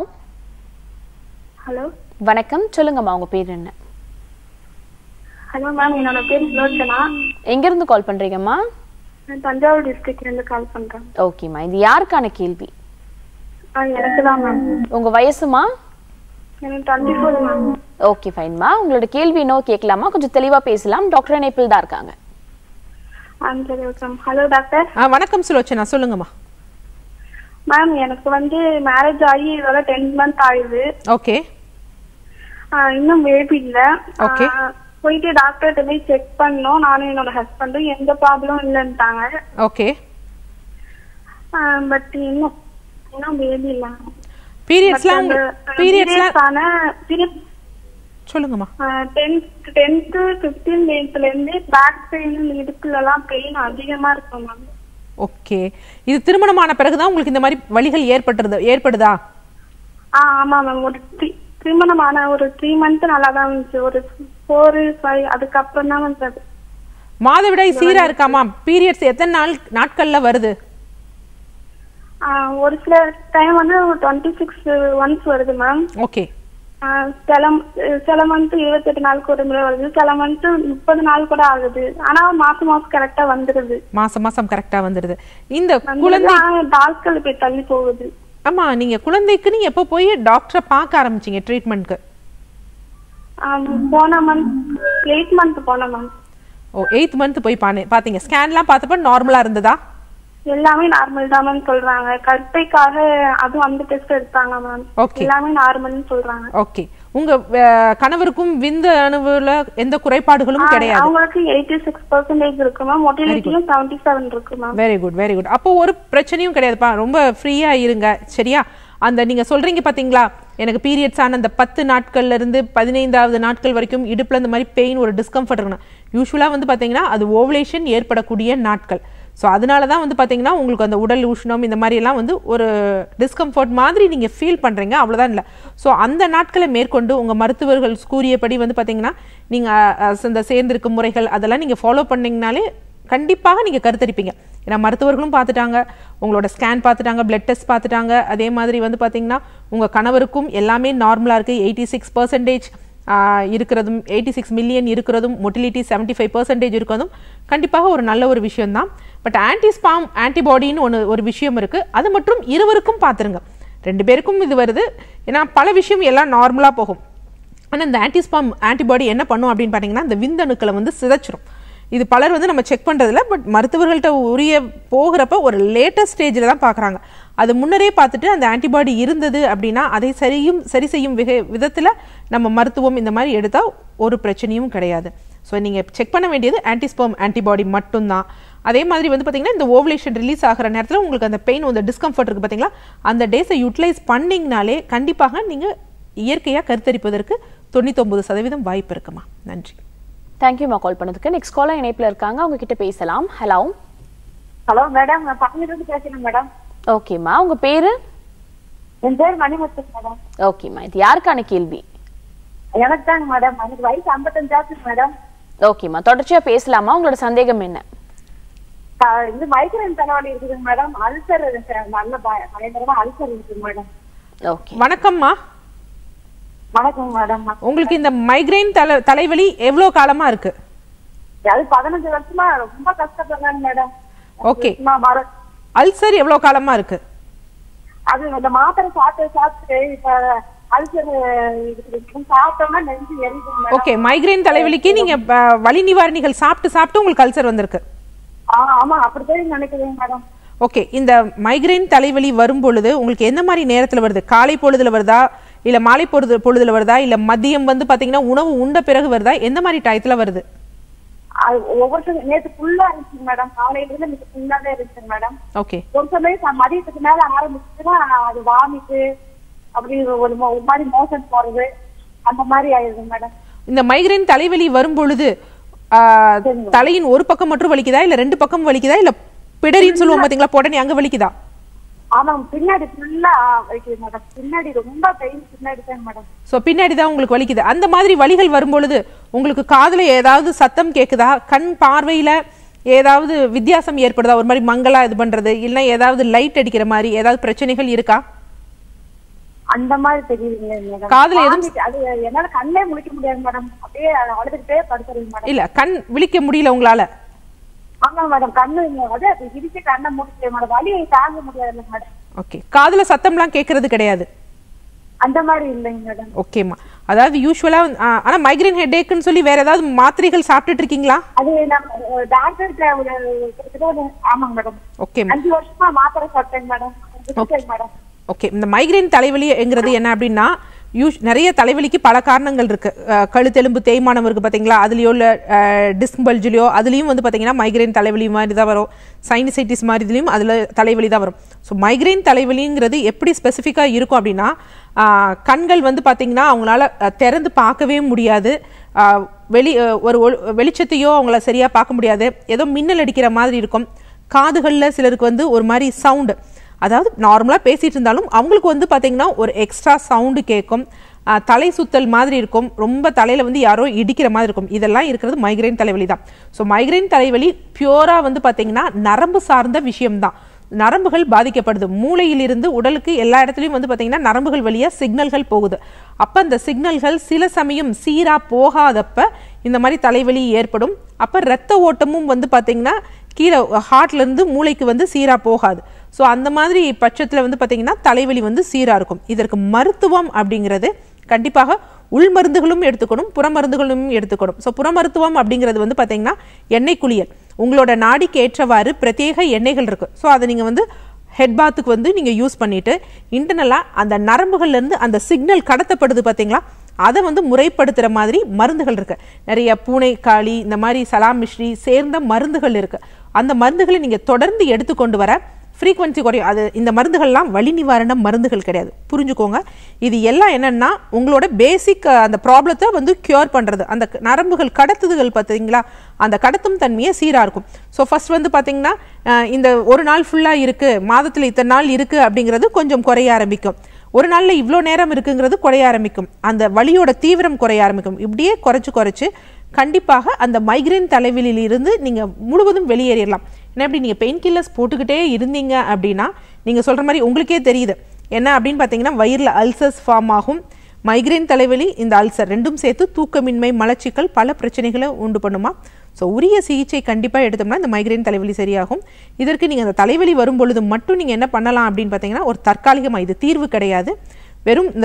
ஹலோ வணக்கம் சொல்லுங்கம்மா உங்க பேர் என்ன ஹலோ மேம் என்னோட பேர் சுலோச்சனா எங்க இருந்து கால் பண்றீங்கம்மா நான் தஞ்சாவூர் டிஸ்ட்ரிக்ட்ல இருந்து கால் பண்றேன் ஓகேம்மா இது யாருக்கான கேள்வி ஆ எனக்கு தான் மேம் உங்க வயசுமா எனக்கு டுவெண்ட்டி ஃபோர் மேம் ஓகே ஃபைன்மா உங்களோட கேள்வி இன்னும் கேட்கலாமா கொஞ்சம் தெளிவா பேசலாம் டாக்டர் இணைப்பில் தான் இருக்காங்க ஆ சரி ஓகே மேம் ஹலோ டாக்டர் ஆ வணக்கம் சுலோச்சனா சொல்லுங்கம்மா மேம் எனக்கு வந்து மேரேஜ் ஆகி இதோட டென் மந்த் ஆகுது ஓகே ஆ, இன்னும் பேபி இல்ல ஆ, Okay. போயிட்டு டாக்டர்கிட்ட போய் செக் பண்ணோம் நானும் என்னோட ஹஸ்பண்டும் எந்த ப்ராப்ளம் இல்லைன்ட்டாங்க ஓகே பட் இன்னும் இன்னும் பேபி இல்ல பீரியட்ஸ்லாம் பீரியட்ஸ்லாம் ஆன பீரியட் சொல்லுங்கம்மா டென்த் டென்த்து ஃபிஃப்டீன் டேஸ்ல இருந்து பேக் பெயின் இடுப்புல எல்லாம் பெயின் அதிகமா இருக்கும் மேம் ஓகே இது திருமணமான பிறகுதான் உங்களுக்கு இந்த மாதிரி வலிகள் ஏற்பட்டுறது ஏற்படுதா ஆ ஆமா மேம் ஒரு த்ரீ திருமணமான ஒரு த்ரீ மந்த் நல்லா தான் இருந்துச்சு ஒரு ஃபோர் ஃபைவ் அதுக்கப்புறம் தான் வந்தது மாதவிடாய் சீரா இருக்காமா பீரியட்ஸ் எத்தனை நாள் நாட்கள்ல வருது ஆ, ஒரு சில டைம் வந்து டுவெண்ட்டி சிக்ஸ் ஒன்ஸ் வருது மேம் ஓகே சில சில மந்த் இருபத்தெட்டு நாளுக்கு ஒரு முறை வருது சில மந்த் முப்பது நாள் கூட ஆகுது ஆனா மாசம் மாசம் கரெக்டா வந்துருது மாசம் மாசம் கரெக்டா வந்துடுது இந்த வந்துருது குழந்தை ஆனா டாக்டர் போய் தள்ளி போகுது ஆமா நீங்க குழந்தைக்கு நீங்க எப்போ போய் டாக்டரை பார்க்க ஆரம்பிச்சீங்க ட்ரீட்மெண்ட்க்கு ஆம், போன மந்த் எயிட் மந்த் போன மேம் ஓ எயித் மந்த் போய் பானே பாத்தீங்க ஸ்கேன்லாம் பார்த்தப்ப நார்மலா இருந்ததா எல்லாமே நார்மல் தான் மேம் சொல்றாங்க கற்பைக்காக அதுவும் அந்த டெஸ்ட் எடுத்தாங்க மேம் Okay. எல்லாமே நார்மல்னு சொல்றாங்க ஓகே உங்க அஹ், கணவருக்கும் விந்து அணுவுல எந்த குறைபாடுகளும் கிடையாது அவங்களுக்கு எயிட்டி சிக்ஸ் பர்சன்டேஜ் இருக்கு மேம் மொட்டிலிட்டியும் செவன்டி செவன் இருக்கு ma'am very good very good அப்போ ஒரு பிரச்சனையும் கிடையாதுப்பா ரொம்ப ஃப்ரீயா இருங்க சரியா அந்த நீங்க சொல்றீங்க பாத்தீங்களா எனக்கு பீரியட்ஸ் ஆன அந்த பத்து நாட்கள்ல இருந்து பதினைந்தாவது நாட்கள் வரைக்கும் இடுப்புல இந்த மாதிரி பெயின் ஒரு டிஸ்கம்ஃபர்ட் இருக்கணும் யூஸ்வலா வந்து பாத்தீங்கன்னா அது ஓவலேஷன் ஏற்படக்கூடிய நாட்கள் ஸோ அதனால தான் வந்து பாத்தீங்கன்னா உங்களுக்கு அந்த உடல் உஷ்ணம் இந்த மாதிரி எல்லாம் வந்து ஒரு டிஸ்கம்ஃபர்ட் மாதிரி நீங்க ஃபீல் பண்றீங்க அவ்வளவுதான் இல்லை ஸோ அந்த நாட்களை மேற்கொண்டு உங்க மருத்துவர்கள் கூறியபடி வந்து பாத்தீங்கன்னா நீங்க அஹ், இந்த சேர்ந்திருக்கும் முறைகள் அதெல்லாம் நீங்க ஃபாலோ பண்ணீங்கனாலே கண்டிப்பாக நீங்க கருத்தரிப்பீங்க ஏன்னா மருத்துவர்களும் பார்த்துட்டாங்க உங்களோட ஸ்கேன் பார்த்துட்டாங்க பிளட் டெஸ்ட் பார்த்துட்டாங்க அதே மாதிரி வந்து பார்த்தீங்கன்னா உங்க கணவருக்கும் எல்லாமே நார்மலாக இருக்கு எயிட்டி சிக்ஸ் பர்சன்டேஜ் இருக்கிறதும் எயிட்டி சிக்ஸ் மில்லியன் இருக்கிறதும் மொட்டிலிட்டி செவன்ட்டி ஃபைவ் பர்சன்டேஜ் இருக்கிறதும் கண்டிப்பாக ஒரு நல்ல ஒரு விஷயம்தான் பட் ஆன்டிஸ்பாம் ஆன்டிபாடின்னு ஒன்று ஒரு விஷயம் இருக்கு அது மட்டும் இருவருக்கும் பார்த்துருங்க ரெண்டு பேருக்கும் இது வருது ஏன்னா பல விஷயம் எல்லாம் நார்மலாக போகும் ஆனால் இந்த ஆன்டிஸ்பாம் ஆன்டிபாடி என்ன பண்ணும் அப்படின்னு பார்த்தீங்கன்னா இந்த விந்தணுக்களை வந்து சிதைச்சிரும் இது பலர் வந்து நம்ம செக் பண்ணுறதில்ல பட் மருத்துவர்கள்ட்ட உரிய போகிறப்ப ஒரு லேட்டஸ்ட் ஸ்டேஜில் தான் பார்க்குறாங்க அது முன்னரே பார்த்துட்டு அந்த ஆன்டிபாடி இருந்தது அப்படின்னா அதை சரியும் சரி செய்யும் விக விதத்தில் நம்ம மருத்துவம் இந்த மாதிரி எடுத்தால் ஒரு பிரச்சனையும் கிடையாது ஸோ நீங்கள் செக் பண்ண வேண்டியது ஆன்டிஸ்பர்ம் ஆன்டிபாடி மட்டும்தான் அதே மாதிரி வந்து பார்த்தீங்கன்னா இந்த ஓவலேஷன் ரிலீஸ் ஆகிற நேரத்தில் உங்களுக்கு அந்த பெயின் அந்த டிஸ்கம்ஃபர்ட் இருக்குது பார்த்தீங்களா அந்த டேஸை யூட்டிலைஸ் பண்ணிங்கனாலே கண்டிப்பாக நீங்கள் இயற்கையாக கருத்தரிப்பதற்கு தொண்ணூத்தொம்பது சதவீதம் வாய்ப்பு இருக்குமா நன்றி தேங்க்யூமா கால் பண்ணதுக்கு நெக்ஸ்ட் காலர் இணைப்புல இருக்காங்க அவங்க கிட்ட பேசலாம் ஹலோ ஹலோ மேடம் நான் பக்கத்துல பேசுறேன் மேடம் ஓகேம்மா உங்க பேரு என் பேர் மணிமுத்து மேடம் ஓகேம்மா இது யாருக்கான கேள்வி எனக்கு தாங்க மேடம் எனக்கு வயசு ஐம்பத்தஞ்சாச்சு மேடம் ஓகேம்மா தொடர்ச்சியா பேசலாமா உங்களோட சந்தேகம் என்ன ஆஹ் இது மைக்ரேன் தலைவலி இருக்குதுங்க மேடம் அல்சர் நல்ல பய- பயங்கரமா அல்சர் இருக்குங்க மேடம் ஓகே வணக்கம்மா வணக்கம் மேடம் உங்களுக்கு இந்த மைக்ரைன் தலை தலைவலி எவ்வளோ காலமா இருக்கு அது பதினஞ்சு வருஷமா ரொம்ப கஷ்டப்படுறாங்க மேடம் ஓகே சும்மா மர- அல்சர் எவ்வளோ காலமா இருக்கு அது இந்த மாத்திரை சாப்பிட்டு சாப்பிட்டு இப்ப அல்சர் இருக்குது சாப்பிட்டோம்னா நெஞ்சு எரியுதுங்க மேடம் ஓகே மைக்ரைன் தலைவலிக்கு நீங்க அஹ், வலி நிவாரணிகள் சாப்பிட்டு சாப்பிட்டு உங்களுக்கு அல்சர் வந்திருக்கு ஆ, ஆமா அப்படித்தான் நினைக்கிறேன் மேடம் ஓகே இந்த மைக்ரைன் தலைவலி வரும் பொழுது உங்களுக்கு எந்த மாதிரி நேரத்துல வருது காலை பொழுதுல வருதா இல்ல மாலை பொழுது பொழுதுல வருதா இல்ல மதியம் வந்து பாத்தீங்கன்னா உணவு உண்ட பிறகு வருதா எந்த மாதிரி டயத்துல வருது அது ஒவ்வொருத்தரும் நேத்து ஃபுல்லா இருந்துச்சு மேடம் காலையில இருந்து நேற்று ஃபுல்லாவே இருந்துச்சு மேடம் ஓகே ஒரு சமயம் மதியத்துக்கு மேல ஆரம்பிச்சுன்னா அது வாமிட்டு அப்படி ஒரு மோ- ஒரு மாதிரி மோஷன் போறது அந்த மாதிரி ஆயிடுது மேடம் இந்த மைக்ரைன் தலைவலி வரும் பொழுது ஆ, தலையின் ஒரு பக்கம் மட்டும் வலிக்குதா இல்ல ரெண்டு பக்கம் வலிக்குதா இல்ல பிடரின்னு சொல்லுவோம் பாத்தீங்களா உடனே அங்க வலிக்குதா ஆமா பின்னாடி ஃபுல்லா வைக்குது மேடம் பின்னாடி ரொம்ப பெயின் பின்னாடி தான் மேடம் ஸோ பின்னாடி தான் உங்களுக்கு வலிக்குது அந்த மாதிரி வலிகள் வரும்பொழுது உங்களுக்கு காதுல ஏதாவது சத்தம் கேக்குதா கண் பார்வையில ஏதாவது வித்தியாசம் ஏற்படுதா ஒரு மாதிரி மங்களா இது பண்றது இல்லைன்னா ஏதாவது லைட் அடிக்கிற மாதிரி ஏதாவது பிரச்சனைகள் இருக்கா அந்த மாதிரி தெரியுதுங்க மேடம் காதுல எதுவும் வாமிட்டு, அது என்னால கண்ணே முழிக்க முடியாது மேடம் அப்படியே அழுதுகிட்டே படுத்துறீங்க மேடம் இல்ல கண் விழிக்க முடியல உங்களால ஆமா மேடம் கண்ணு அது அது இடிச்சு கண்ணை முடிச்சு மேடம் வலி தாங்க முடியாது மேடம் ஓகே காதுல சத்தம்லாம் கேட்கறது கிடையாது அந்த மாதிரி இல்லைங்க மேடம் ஓகேம்மா அதாவது யூஸ்வலாக ஆனால் மைக்ரைன் ஹெட்டேக்குன்னு சொல்லி வேற ஏதாவது மாத்திரைகள் சாப்பிட்டுட்டு இருக்கீங்களா அது நம்ம டாக்டர்கிட்ட ஒரு கிட்டத்தட்ட ஒரு- ஆமாங்க மேடம் ஓகேம்மா அஞ்சு வருஷமா மாத்திரை சாப்பிட்டேங்க மேடம் விட்டுட்டேங்க மேடம் ஓகே இந்த மைக்ரைன் தலைவலிங்கிறது என்ன அப்படின்னா யூஸ் நிறைய தலைவலிக்கு பல காரணங்கள் இருக்கு அஹ், கழுத்தெலும்பு தேய்மானம் இருக்கு பாத்தீங்களா அதுலயோ இல்ல டிஸ்க் பல்ஜிலையோ அதுலயும் வந்து பாத்தீங்கன்னா மைக்ரைன் தலைவலி மாதிரி தான் வரும் சைனசைட்டிஸ் மாதிரி இதுலயும் அதுல தலைவலி தான் வரும் ஸோ மைக்ரைன் தலைவலிங்கிறது எப்படி ஸ்பெசிஃபிக்கா இருக்கும் அப்படின்னா அஹ், கண்கள் வந்து பாத்தீங்கன்னா அவங்களால அஹ், திறந்து பார்க்கவே முடியாது அஹ், வெளி அஹ், ஒரு ஒளி- வெளிச்சத்தையோ அவங்கள சரியா பார்க்க முடியாது ஏதோ மின்னல் அடிக்கிற மாதிரி இருக்கும் காதுகளில் சிலருக்கு வந்து ஒரு மாதிரி சவுண்டு அதாவது நார்மலாக பேசிட்டு இருந்தாலும் அவங்களுக்கு வந்து பார்த்தீங்கன்னா ஒரு எக்ஸ்ட்ரா சவுண்டு கேட்கும் ஆஹ் தலை சுத்தல் மாதிரி இருக்கும் ரொம்ப தலையில் வந்து யாரோ இடிக்கிற மாதிரி இருக்கும் இதெல்லாம் இருக்கிறது மைக்ரைன் தலைவலி தான் ஸோ மைக்ரைன் தலைவலி பியூராக வந்து பார்த்தீங்கன்னா நரம்பு சார்ந்த விஷயம்தான் நரம்புகள் பாதிக்கப்படுது மூளையிலிருந்து உடலுக்கு எல்லா இடத்துலையும் வந்து பார்த்தீங்கன்னா நரம்புகள் வழியாக சிக்னல்கள் போகுது அப்போ அந்த சிக்னல்கள் சில சமயம் சீராக போகாதப்ப இந்த மாதிரி தலைவலி ஏற்படும் அப்போ ரத்த ஓட்டமும் வந்து பார்த்தீங்கன்னா கீழே ஹார்ட்ல இருந்து மூளைக்கு வந்து சீரா போகாது ஸோ அந்த மாதிரி பட்சத்தில் வந்து பார்த்தீங்கன்னா தலைவலி வந்து சீரா இருக்கும் இதற்கு மருத்துவம் அப்படிங்கிறது கண்டிப்பாக உள் மருந்துகளும் எடுத்துக்கணும் புற மருந்துகளும் எடுத்துக்கணும் ஸோ புற மருத்துவம் அப்படிங்கிறது வந்து பார்த்தீங்கன்னா எண்ணெய் குளியல் உங்களோட நாடிக்கு ஏற்றவாறு பிரத்யேக எண்ணெய்கள் இருக்கு ஸோ அதை நீங்கள் வந்து ஹெட் பாத்துக்கு வந்து நீங்கள் யூஸ் பண்ணிட்டு இன்டர்னலாக அந்த நரம்புகள்ல இருந்து அந்த சிக்னல் கடத்தப்படுது பார்த்தீங்களா அதை வந்து முறைப்படுத்துகிற மாதிரி மருந்துகள் இருக்கு நிறைய பூனைக்காளி இந்த மாதிரி சலாம் மிஸ்ரி சேர்ந்த மருந்துகள் இருக்கு அந்த மருந்துகளை நீங்கள் தொடர்ந்து எடுத்துக்கொண்டு வர ஃப்ரீக்வன்சி குறையும் அது இந்த மருந்துகள்லாம் வலி நிவாரண மருந்துகள் கிடையாது புரிஞ்சுக்கோங்க இது எல்லாம் என்னன்னா உங்களோட பேசிக் அந்த ப்ராப்ளத்தை வந்து க்யூர் பண்ணுறது அந்த க- நரம்புகள் கடத்துதுகள் பார்த்தீங்களா அந்த கடத்தும் தன்மையை சீராக இருக்கும் ஸோ ஃபர்ஸ்ட் வந்து பார்த்தீங்கன்னா அஹ், இந்த ஒரு நாள் ஃபுல்லாக இருக்குது மாதத்தில் இத்தனை நாள் இருக்குது அப்படிங்கிறது கொஞ்சம் குறைய ஆரம்பிக்கும் ஒரு நாளில் இவ்வளோ நேரம் இருக்குங்கிறது குறைய ஆரம்பிக்கும் அந்த வலியோட தீவிரம் குறைய ஆரம்பிக்கும் இப்படியே குறைச்சு குறைச்சு கண்டிப்பாக அந்த மைக்ரைன் தலைவலியிலிருந்து நீங்கள் முழுவதும் வெளியேறிடலாம் ஏன்னா இப்படி நீங்கள் பெயின் கில்லர்ஸ் போட்டுக்கிட்டே இருந்தீங்க அப்படின்னா நீங்கள் சொல்கிற மாதிரி உங்களுக்கே தெரியுது என்ன அப்படின்னு பார்த்தீங்கன்னா வயிறில் அல்சர்ஸ் ஃபார்ம் ஆகும் மைக்ரைன் தலைவலி இந்த அல்சர் ரெண்டும் சேர்த்து தூக்கமின்மை மலச்சிக்கல் பல பிரச்சனைகளை உண்டு பண்ணுமா ஸோ உரிய சிகிச்சை கண்டிப்பாக எடுத்தோம்னா இந்த மைக்ரைன் தலைவலி சரியாகும் இதற்கு நீங்கள் அந்த தலைவலி வரும் பொழுது மட்டும் நீங்கள் என்ன பண்ணலாம் அப்படின்னு பார்த்தீங்கன்னா ஒரு தற்காலிகமாக இது தீர்வு கிடையாது வெறும் இந்த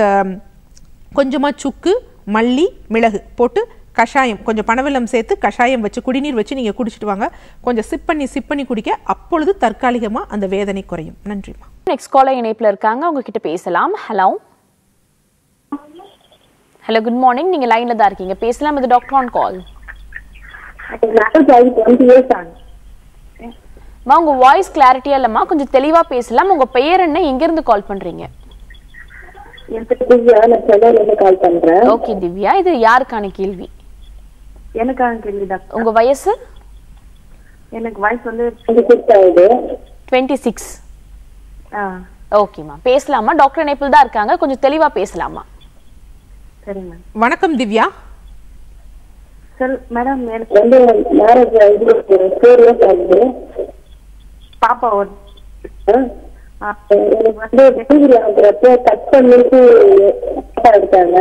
கொஞ்சமாக சுக்கு மல்லி மிளகு போட்டு கஷாயம் கொஞ்சம் பனவெல்லம் சேர்த்து கஷாயம் வச்சு குடிநீர் வச்சு நீங்கள் குடிச்சிட்டு வாங்க கொஞ்சம் சிப் பண்ணி சிப் பண்ணி குடிக்க அப்பொழுது தற்காலிகமாக அந்த வேதனை குறையும் நன்றிம்மா நெக்ஸ்ட் காலர் இணைப்புல இருக்காங்க அவங்க கிட்ட பேசலாம் ஹலோ ஹலோ குட் மார்னிங் நீங்க லைன்ல தான் இருக்கீங்க பேசலாம் இது டாக்டர் ஆன் கால் மேரேஜ் ஆகி டுவெண்ட்டி இயர்ஸ் ஆகுது மா உங்க வாய்ஸ் கிளாரிட்டியா இல்லம்மா கொஞ்சம் தெளிவா பேசலாம் உங்க பெயர் என்ன எங்க இருந்து கால் பண்றீங்க என் பேர் திவ்யா நான் சென்னையில இருந்து கால் பண்றேன் ஓகே திவ்யா இது யாருக்கான கேள்வி எனக்காக கேள்வி டாக்டர் உங்க வயசு எனக்கு வயசு வந்து டுவெண்ட்டி சிக்ஸ் ஆகுது டுவெண்ட்டி சிக்ஸ் ஆ ஓகேம்மா பேசலாமா டாக்டர் இணைப்பில் தான் இருக்காங்க கொஞ்சம் தெளிவா பேசலாமா சரி மேம் வணக்கம் திவ்யா சார் மேடம் எனக்கு வந்து மேரேஜ் ஆகி ஃபோர் இயர்ஸ் ஆகுது பாப்பா ஒரு ஆ, எனக்கு வந்து டெலிவரி ஆகுறப்ப கட் பண்ணிட்டு பாப்பா எடுத்தாங்க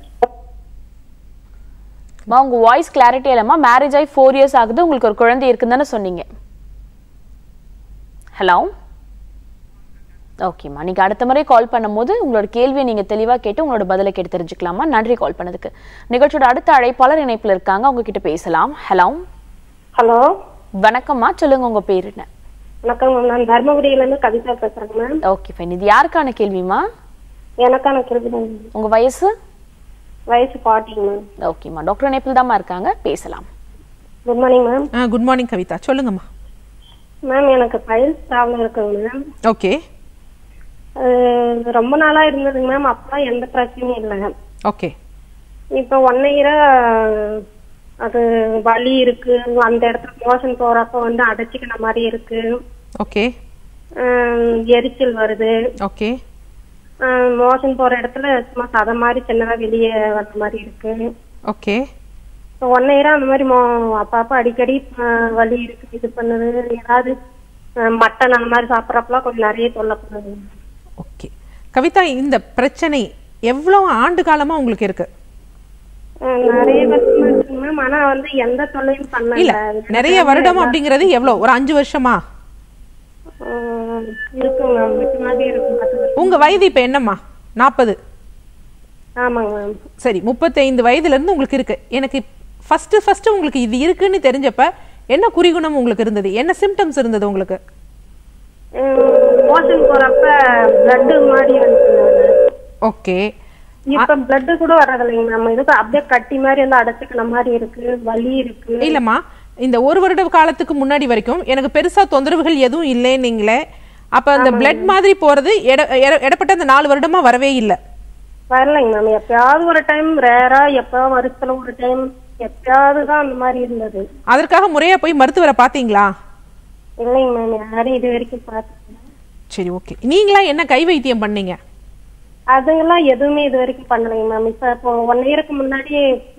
மா உங்க வாய்ஸ் கிளாரிட்டி இல்லம்மா மேரேஜ் ஆகி ஃபோர் இயர்ஸ் ஆகுது உங்களுக்கு ஒரு குழந்தை இருக்குன்னு தானே சொன்னீங்க ஹலோ ஓகேம்மா நீங்க அடுத்த முறை கால் பண்ணும்போது உங்களோட கேள்வியை நீங்க தெளிவா கேட்டு உங்களோட பதிலை கேட்டு தெரிஞ்சுக்கலாமா நன்றி கால் பண்ணதுக்கு நிகழ்ச்சியோட அடுத்த அழைப்பாளர் இணைப்புல இருக்காங்க அவங்க கிட்ட பேசலாம் ஹலோ ஹலோ வணக்கம்மா சொல்லுங்க உங்க பேர் என்ன வணக்கம் மேம் நான் தர்மபுரியில இருந்து கவிதா பேசுறேங்க மேம் ஓகே ஃபைன் இது யாருக்கான கேள்விமா எனக்கான கேள்வி தான் உங்க வயசு வயசு ஃபார்ட்டிங்க மேம் ஓகேம்மா டாக்டர் இணைப்பில் தாம்மா இருக்காங்க பேசலாம் good morning ma'am good morning Kavitha சொல்லுங்கம்மா மேம் எனக்கு பைல்ஸ் ப்ராப்ளம் இருக்குங்க மேம் ஓகே அது ரொம்ப நாளா இருந்ததுங்க மேம் அப்பெல்லாம் எந்த பிரச்சனையும் இல்லை ஓகே இப்போ ஒன் இயரா அது வலி இருக்கு அந்த இடத்துல மோஷன் போறப்ப வந்து அடைச்சிக்கிற மாதிரி இருக்கு ஓகே ஆஹ் எரிச்சல் வருது ஓகே மோஷன் போற இடத்துல சும்மா சதை மாதிரி சின்னதா வெளியே வர்ற மாதிரி இருக்கு ஓகே இப்போ ஒன் இயரா அந்த மாதிரி மோ அப்பப்ப அடிக்கடி ஆஹ் வலி இருக்கு இது பண்ணுது ஏதாவது ஆஹ் மட்டன் அந்த மாதிரி சாப்பிட்றப்பெல்லாம் கொஞ்சம் நிறைய தொல்லை பண்ணுது ஓகே கவிதா இந்த பிரச்சனை எவ்வளோ ஆண்டு காலமா உங்களுக்கு இருக்கு அஹ் நிறைய வருஷமா இருக்குங்க மேம் ஆனா வந்து எந்த தொல்லையும் இல்ல பண்ணல நிறைய வருடம் அப்படிங்கிறது எவ்வளவு ஒரு அஞ்சு வருஷமா அஹ் இருக்குங்க மேம் இது மாதிரி இருக்கும் பத்து வருஷம் உங்க வயது இப்ப என்னம்மா நாற்பது ஆமாங்க மேம் சரி முப்பத்தைந்து வயதுல இருந்து உங்களுக்கு இருக்கு எனக்கு ஃபர்ஸ்ட் ஃபர்ஸ்ட் உங்களுக்கு இது இருக்குன்னு தெரிஞ்சப்ப என்ன குறிகுணம் உங்களுக்கு இருந்தது என்ன சிம்டம்ஸ் இருந்தது உங்களுக்கு மோஷன் போறப்ப பிளட் மாதிரி வந்துச்சுங்க ஓகே இப்ப பிளட் கூட வர்றதில்லைங்க மேம் இதுக்கு அப்படியே கட்டி மாதிரி வந்து அடைச்சுக்கிற மாதிரி இருக்கு வலி இருக்கு இல்லம்மா இந்த ஒரு வருட காலத்துக்கு முன்னாடி வரைக்கும் எனக்கு பெருசா தொந்தரவுகள் எதுவும் இல்லைன்னீங்களே அப்ப அந்த பிளட் மாதிரி போறது எட- எட- எடப்பட்ட அந்த நாலு வருடமா வரவே இல்லை வரலைங்க மேம் எப்பயாவது ஒரு டைம் ரேரா எப்பயாவது வருஷத்துல ஒரு டைம் எப்பயாவது தான் அந்த மாதிரி இருந்தது அதற்காக முறையா போய் மருத்துவரை பாத்தீங்களா இல்லைங்க மேம் யாரும் இது வரைக்கும் பார்த்தது சரி ஓகே நீங்களா என்ன கை வைத்தியம் பண்ணீங்க அதுங்கெல்லாம் எதுவுமே இது வரைக்கும் பண்ணலைங்க மேம் இப்ப இப்போ ஒன் இயருக்கு முன்னாடி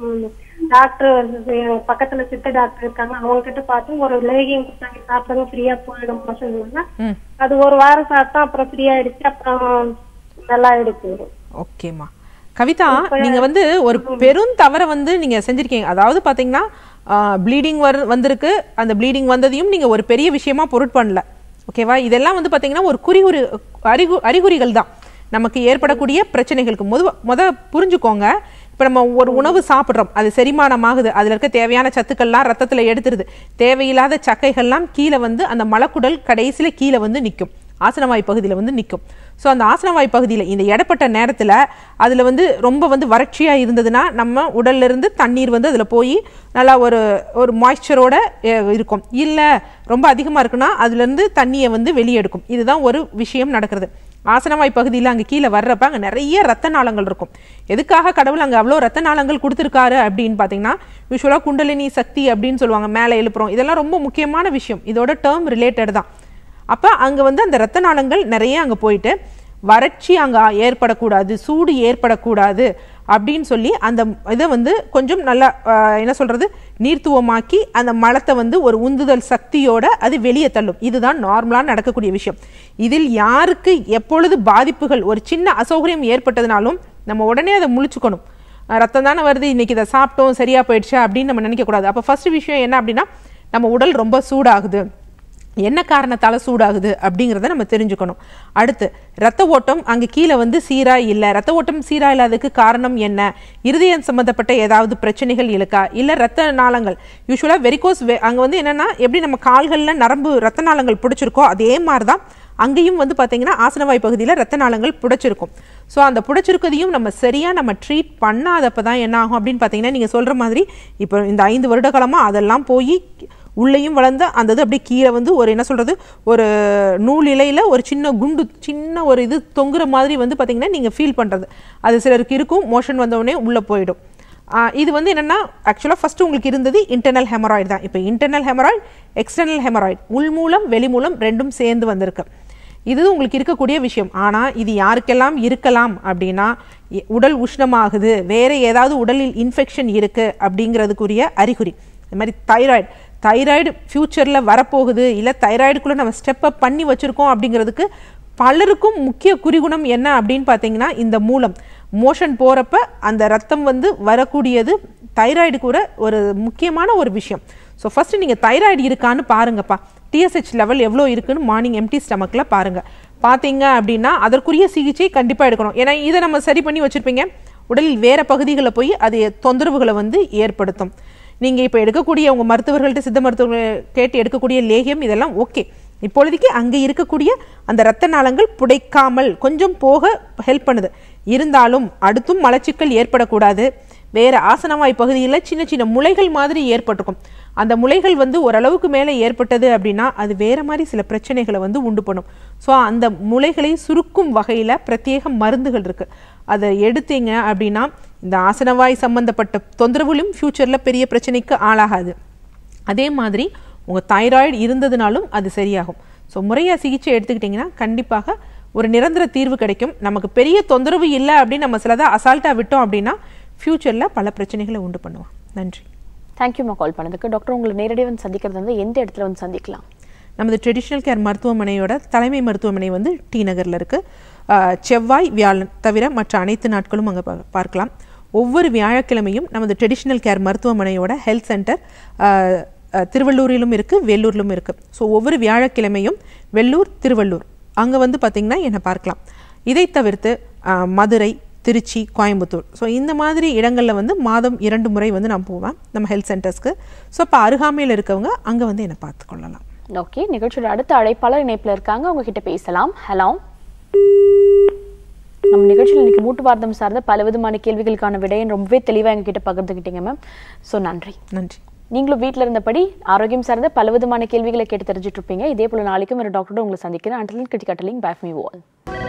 டாக்டர் பக்கத்துல சித்த டாக்டர் இருக்காங்க அவங்க கிட்ட பார்த்து ஒரு லேகியம் கொடுத்தாங்க சாப்பிடுங்க ஃப்ரீயா போயிடும் சொன்னாங்க ம் அது ஒரு வாரம் சாப்பிட்டா அப்புறம் ஃப்ரீ ஆயிடுச்சு அப்புறம் நல்லா ஆயிடுச்சு ஓகேம்மா கவிதா நீங்க வந்து ஒரு பெரும் தவறை வந்து நீங்க செஞ்சிருக்கீங்க அதாவது பாத்தீங்கன்னா ப்ளீடிங் வர் வந்திருக்கு அந்த ப்ளீடிங் வந்ததையும் நீங்க ஒரு பெரிய விஷயமா பொருட்பண்ணல ஓகேவா இதெல்லாம் வந்து பாத்தீங்கன்னா ஒரு குறிகுறி அறிகு அறிகுறிகள் தான் நமக்கு ஏற்படக்கூடிய பிரச்சனைகளுக்கு முத முத புரிஞ்சுக்கோங்க இப்போ நம்ம ஒரு உணவு சாப்பிட்றோம் அது செரிமானமாகுது அதில் இருக்க தேவையான சத்துக்கள்லாம் ரத்தத்தில் எடுத்துருது தேவையில்லாத சக்கைகள்லாம் கீழே வந்து அந்த மலக்குடல் கடைசியில் கீழே வந்து நிற்கும் ஆசனவாய் பகுதியில் வந்து நிற்கும் ஸோ அந்த ஆசனவாய் பகுதியில் இந்த இடப்பட்ட நேரத்தில் அதில் வந்து ரொம்ப வந்து வறட்சியாக இருந்ததுன்னா நம்ம உடல்ல இருந்து தண்ணீர் வந்து அதில் போய் நல்லா ஒரு ஒரு மாய்ஸ்சரோட இருக்கும் இல்லை ரொம்ப அதிகமாக இருக்குன்னா அதுலேருந்து தண்ணியை வந்து வெளியே எடுக்கும் இதுதான் ஒரு விஷயம் நடக்கிறது ஆசனவாய் பகுதியில் அங்கே கீழே வர்றப்ப அங்கே நிறைய ரத்த நாளங்கள் இருக்கும் எதுக்காக கடவுள் அங்கே அவ்வளோ ரத்த நாளங்கள் கொடுத்துருக்காரு அப்படின்னு பார்த்தீங்கன்னா யூஸ்வலாக குண்டலினி சக்தி அப்படின்னு சொல்லுவாங்க மேலே எழுப்புறோம் இதெல்லாம் ரொம்ப முக்கியமான விஷயம் இதோட டேர்ம் ரிலேட்டட் தான் அப்போ அங்கே வந்து அந்த ரத்த நாளங்கள் நிறைய அங்கே போயிட்டு வறட்சி அங்கே ஏற்படக்கூடாது சூடு ஏற்படக்கூடாது அப்படின்னு சொல்லி அந்த இதை வந்து கொஞ்சம் நல்லா ஆஹ், என்ன சொல்றது நீர்த்துவமாக்கி அந்த மலத்தை வந்து ஒரு உந்துதல் சக்தியோட அது வெளியே தள்ளும் இதுதான் நார்மலாக நடக்கக்கூடிய விஷயம் இதில் யாருக்கு எப்பொழுது பாதிப்புகள் ஒரு சின்ன அசௌகரியம் ஏற்பட்டதுனாலும் நம்ம உடனே அதை முழிச்சுக்கணும் அஹ் ரத்தம் தானே வருது இன்னைக்கு இதை சாப்பிட்டோம் சரியா போயிடுச்சு அப்படின்னு நம்ம நினைக்கக்கூடாது அப்போ ஃபர்ஸ்ட் விஷயம் என்ன அப்படின்னா நம்ம உடல் ரொம்ப சூடாகுது என்ன காரணத்தால சூடாகுது அப்படிங்கிறத நம்ம தெரிஞ்சுக்கணும் அடுத்து ரத்த ஓட்டம் அங்கே கீழே வந்து சீரா இல்லை ரத்த ஓட்டம் சீரா இல்லாததுக்கு காரணம் என்ன இருதயம் சம்மந்தப்பட்ட ஏதாவது பிரச்சனைகள் இருக்கா இல்லை ரத்த நாளங்கள் யூஸ்வலாக வெரிகோஸ் அங்கே வந்து என்னன்னா எப்படி நம்ம கால்களில் நரம்பு ரத்த நாளங்கள் பிடிச்சிருக்கோ அதே மாதிரி தான் அங்கேயும் வந்து பார்த்தீங்கன்னா ஆசனவாய் பகுதியில் ரத்த நாளங்கள் புடைச்சிருக்கும் ஸோ அந்த புடைச்சிருக்கதையும் நம்ம சரியாக நம்ம ட்ரீட் பண்ணாதப்ப தான் என்ன ஆகும் அப்படின்னு பார்த்தீங்கன்னா நீங்கள் சொல்கிற மாதிரி இப்போ இந்த ஐந்து வருட காலமாக அதெல்லாம் போய் உள்ளேயும் வளர்ந்து அந்த இது அப்படியே கீழே வந்து ஒரு என்ன சொல்கிறது ஒரு நூல் இலையில் ஒரு சின்ன குண்டு சின்ன ஒரு இது தொங்குற மாதிரி வந்து பார்த்தீங்கன்னா நீங்கள் ஃபீல் பண்ணுறது அது சிலருக்கு இருக்கும் மோஷன் வந்தவுடனே உள்ளே போயிடும் ஆஹ் இது வந்து என்னன்னா ஆக்சுவலாக ஃபர்ஸ்ட் உங்களுக்கு இருந்தது இன்டர்னல் ஹெமராய்டு தான் இப்போ இன்டர்னல் ஹெமராய்டு எக்ஸ்டர்னல் ஹெமராய்டு உள் மூலம் வெளி மூலம் ரெண்டும் சேர்ந்து வந்திருக்கு இது உங்களுக்கு இருக்கக்கூடிய விஷயம் ஆனால் இது யாருக்கெல்லாம் இருக்கலாம் அப்படின்னா எ- உடல் உஷ்ணமாகுது வேற ஏதாவது உடலில் இன்ஃபெக்ஷன் இருக்கு அப்படிங்கிறதுக்குரிய அறிகுறி இந்த மாதிரி தைராய்டு தைராய்டு ஃப்யூச்சரில் வரப்போகுது இல்லை தைராய்டுக்குள்ளே நம்ம ஸ்டெப் அப் பண்ணி வச்சுருக்கோம் அப்படிங்கிறதுக்கு பலருக்கும் முக்கிய குறிகுணம் என்ன அப்படின்னு பார்த்தீங்கன்னா இந்த மூலம் மோஷன் போகிறப்ப அந்த ரத்தம் வந்து வரக்கூடியது தைராய்டு கூட ஒரு முக்கியமான ஒரு விஷயம் ஸோ ஃபஸ்ட்டு நீங்கள் தைராய்டு இருக்கான்னு பாருங்கப்பா டிஎஸ்ஹெச் லெவல் எவ்வளோ இருக்குன்னு மார்னிங் எம்டி ஸ்டமக்கில் பாருங்கள் பார்த்தீங்க அப்படின்னா அதற்குரிய சிகிச்சை கண்டிப்பாக எடுக்கணும் ஏன்னா இதை நம்ம சரி பண்ணி வச்சுருப்பீங்க உடலில் வேறு பகுதிகளில் போய் அது தொந்தரவுகளை வந்து ஏற்படுத்தும் நீங்கள் இப்போ எடுக்கக்கூடிய உங்கள் மருத்துவர்கள்ட்ட சித்த மருத்துவர்கள் கேட்டு எடுக்கக்கூடிய லேகியம் இதெல்லாம் ஓகே இப்பொழுதைக்கு அங்கே இருக்கக்கூடிய அந்த இரத்த நாளங்கள் புடைக்காமல் கொஞ்சம் போக ஹெல்ப் பண்ணுது இருந்தாலும் அடுத்தும் மலச்சிக்கல் ஏற்படக்கூடாது வேற ஆசனவாய் பகுதியில் சின்ன சின்ன முளைகள் மாதிரி ஏற்பட்டிருக்கும் அந்த முளைகள் வந்து ஓரளவுக்கு மேலே ஏற்பட்டது அப்படின்னா அது வேற மாதிரி சில பிரச்சனைகளை வந்து உண்டு பண்ணும் ஸோ அந்த முளைகளை சுருக்கும் வகையில் பிரத்யேக மருந்துகள் இருக்கு அதை எடுத்தீங்க அப்படின்னா இந்த ஆசனவாய் சம்பந்தப்பட்ட தொந்தரவுகளும் ஃப்யூச்சரில் பெரிய பிரச்சனைக்கு ஆளாகாது அதே மாதிரி உங்கள் தைராய்டு இருந்ததுனாலும் அது சரியாகும் ஸோ முறையாக சிகிச்சை எடுத்துக்கிட்டிங்கன்னா கண்டிப்பாக ஒரு நிரந்தர தீர்வு கிடைக்கும் நமக்கு பெரிய தொந்தரவு இல்லை அப்படின்னு நம்ம சிலதை அசால்ட்டாக விட்டோம் அப்படின்னா ஃப்யூச்சரில் பல பிரச்சனைகளை உண்டு பண்ணுவோம் நன்றி தேங்க்யூமா கால் பண்ணதுக்கு டாக்டர் உங்களை நேரடியாக வந்து சந்திக்கிறது வந்து எந்த இடத்துல வந்து சந்திக்கலாம் நமது ட்ரெடிஷ்னல் கேர் மருத்துவமனையோட தலைமை மருத்துவமனை வந்து டி நகரில் இருக்குது செவ்வாய் வியாழன் தவிர மற்ற அனைத்து நாட்களும் அங்கே பார்க்கலாம் ஒவ்வொரு வியாழக்கிழமையும் நமது ட்ரெடிஷ்னல் கேர் மருத்துவமனையோட ஹெல்த் சென்டர் திருவள்ளூரிலும் இருக்குது வேலூரிலும் இருக்குது ஸோ ஒவ்வொரு வியாழக்கிழமையும் வெள்ளூர் திருவள்ளூர் அங்கே வந்து பார்த்திங்கன்னா என்னை பார்க்கலாம் இதை தவிர்த்து அஹ், மதுரை திருச்சி கோயம்புத்தூர் ஸோ இந்த மாதிரி இடங்களில் வந்து மாதம் இரண்டு முறை வந்து நான் போவேன் நம்ம ஹெல்த் சென்டர்ஸ்க்கு ஸோ இப்போ அருகாமையில் இருக்கவங்க அங்கே வந்து என்னை பார்த்துக்கொள்ளலாம் ஓகே நிகழ்ச்சியோட அடுத்த அழைப்பாளர் இணைப்புல இருக்காங்க உங்ககிட்ட பேசலாம் ஹலோ நம்ம நிகழ்ச்சியில் இன்னைக்கு மூட்டுவார்த்தம் சார்ந்த பல விதமான கேள்விகளுக்கான விடையை ரொம்பவே தெளிவா எங்ககிட்ட பகிர்ந்துக்கிட்டீங்க மேம் ஸோ நன்றி நன்றி நீங்களும் வீட்ல இருந்தபடி ஆரோக்கியம் சார்ந்த பல விதமான கேள்விகளை கேட்டு தெரிஞ்சுட்டு இருப்பீங்க இதே போல நாளைக்கும் ஒரு டாக்டரோட உங்களை சந்திக்கிறேன் அண்டலின் கிரிட்டிகட்டலிங் பேக் மீ வால்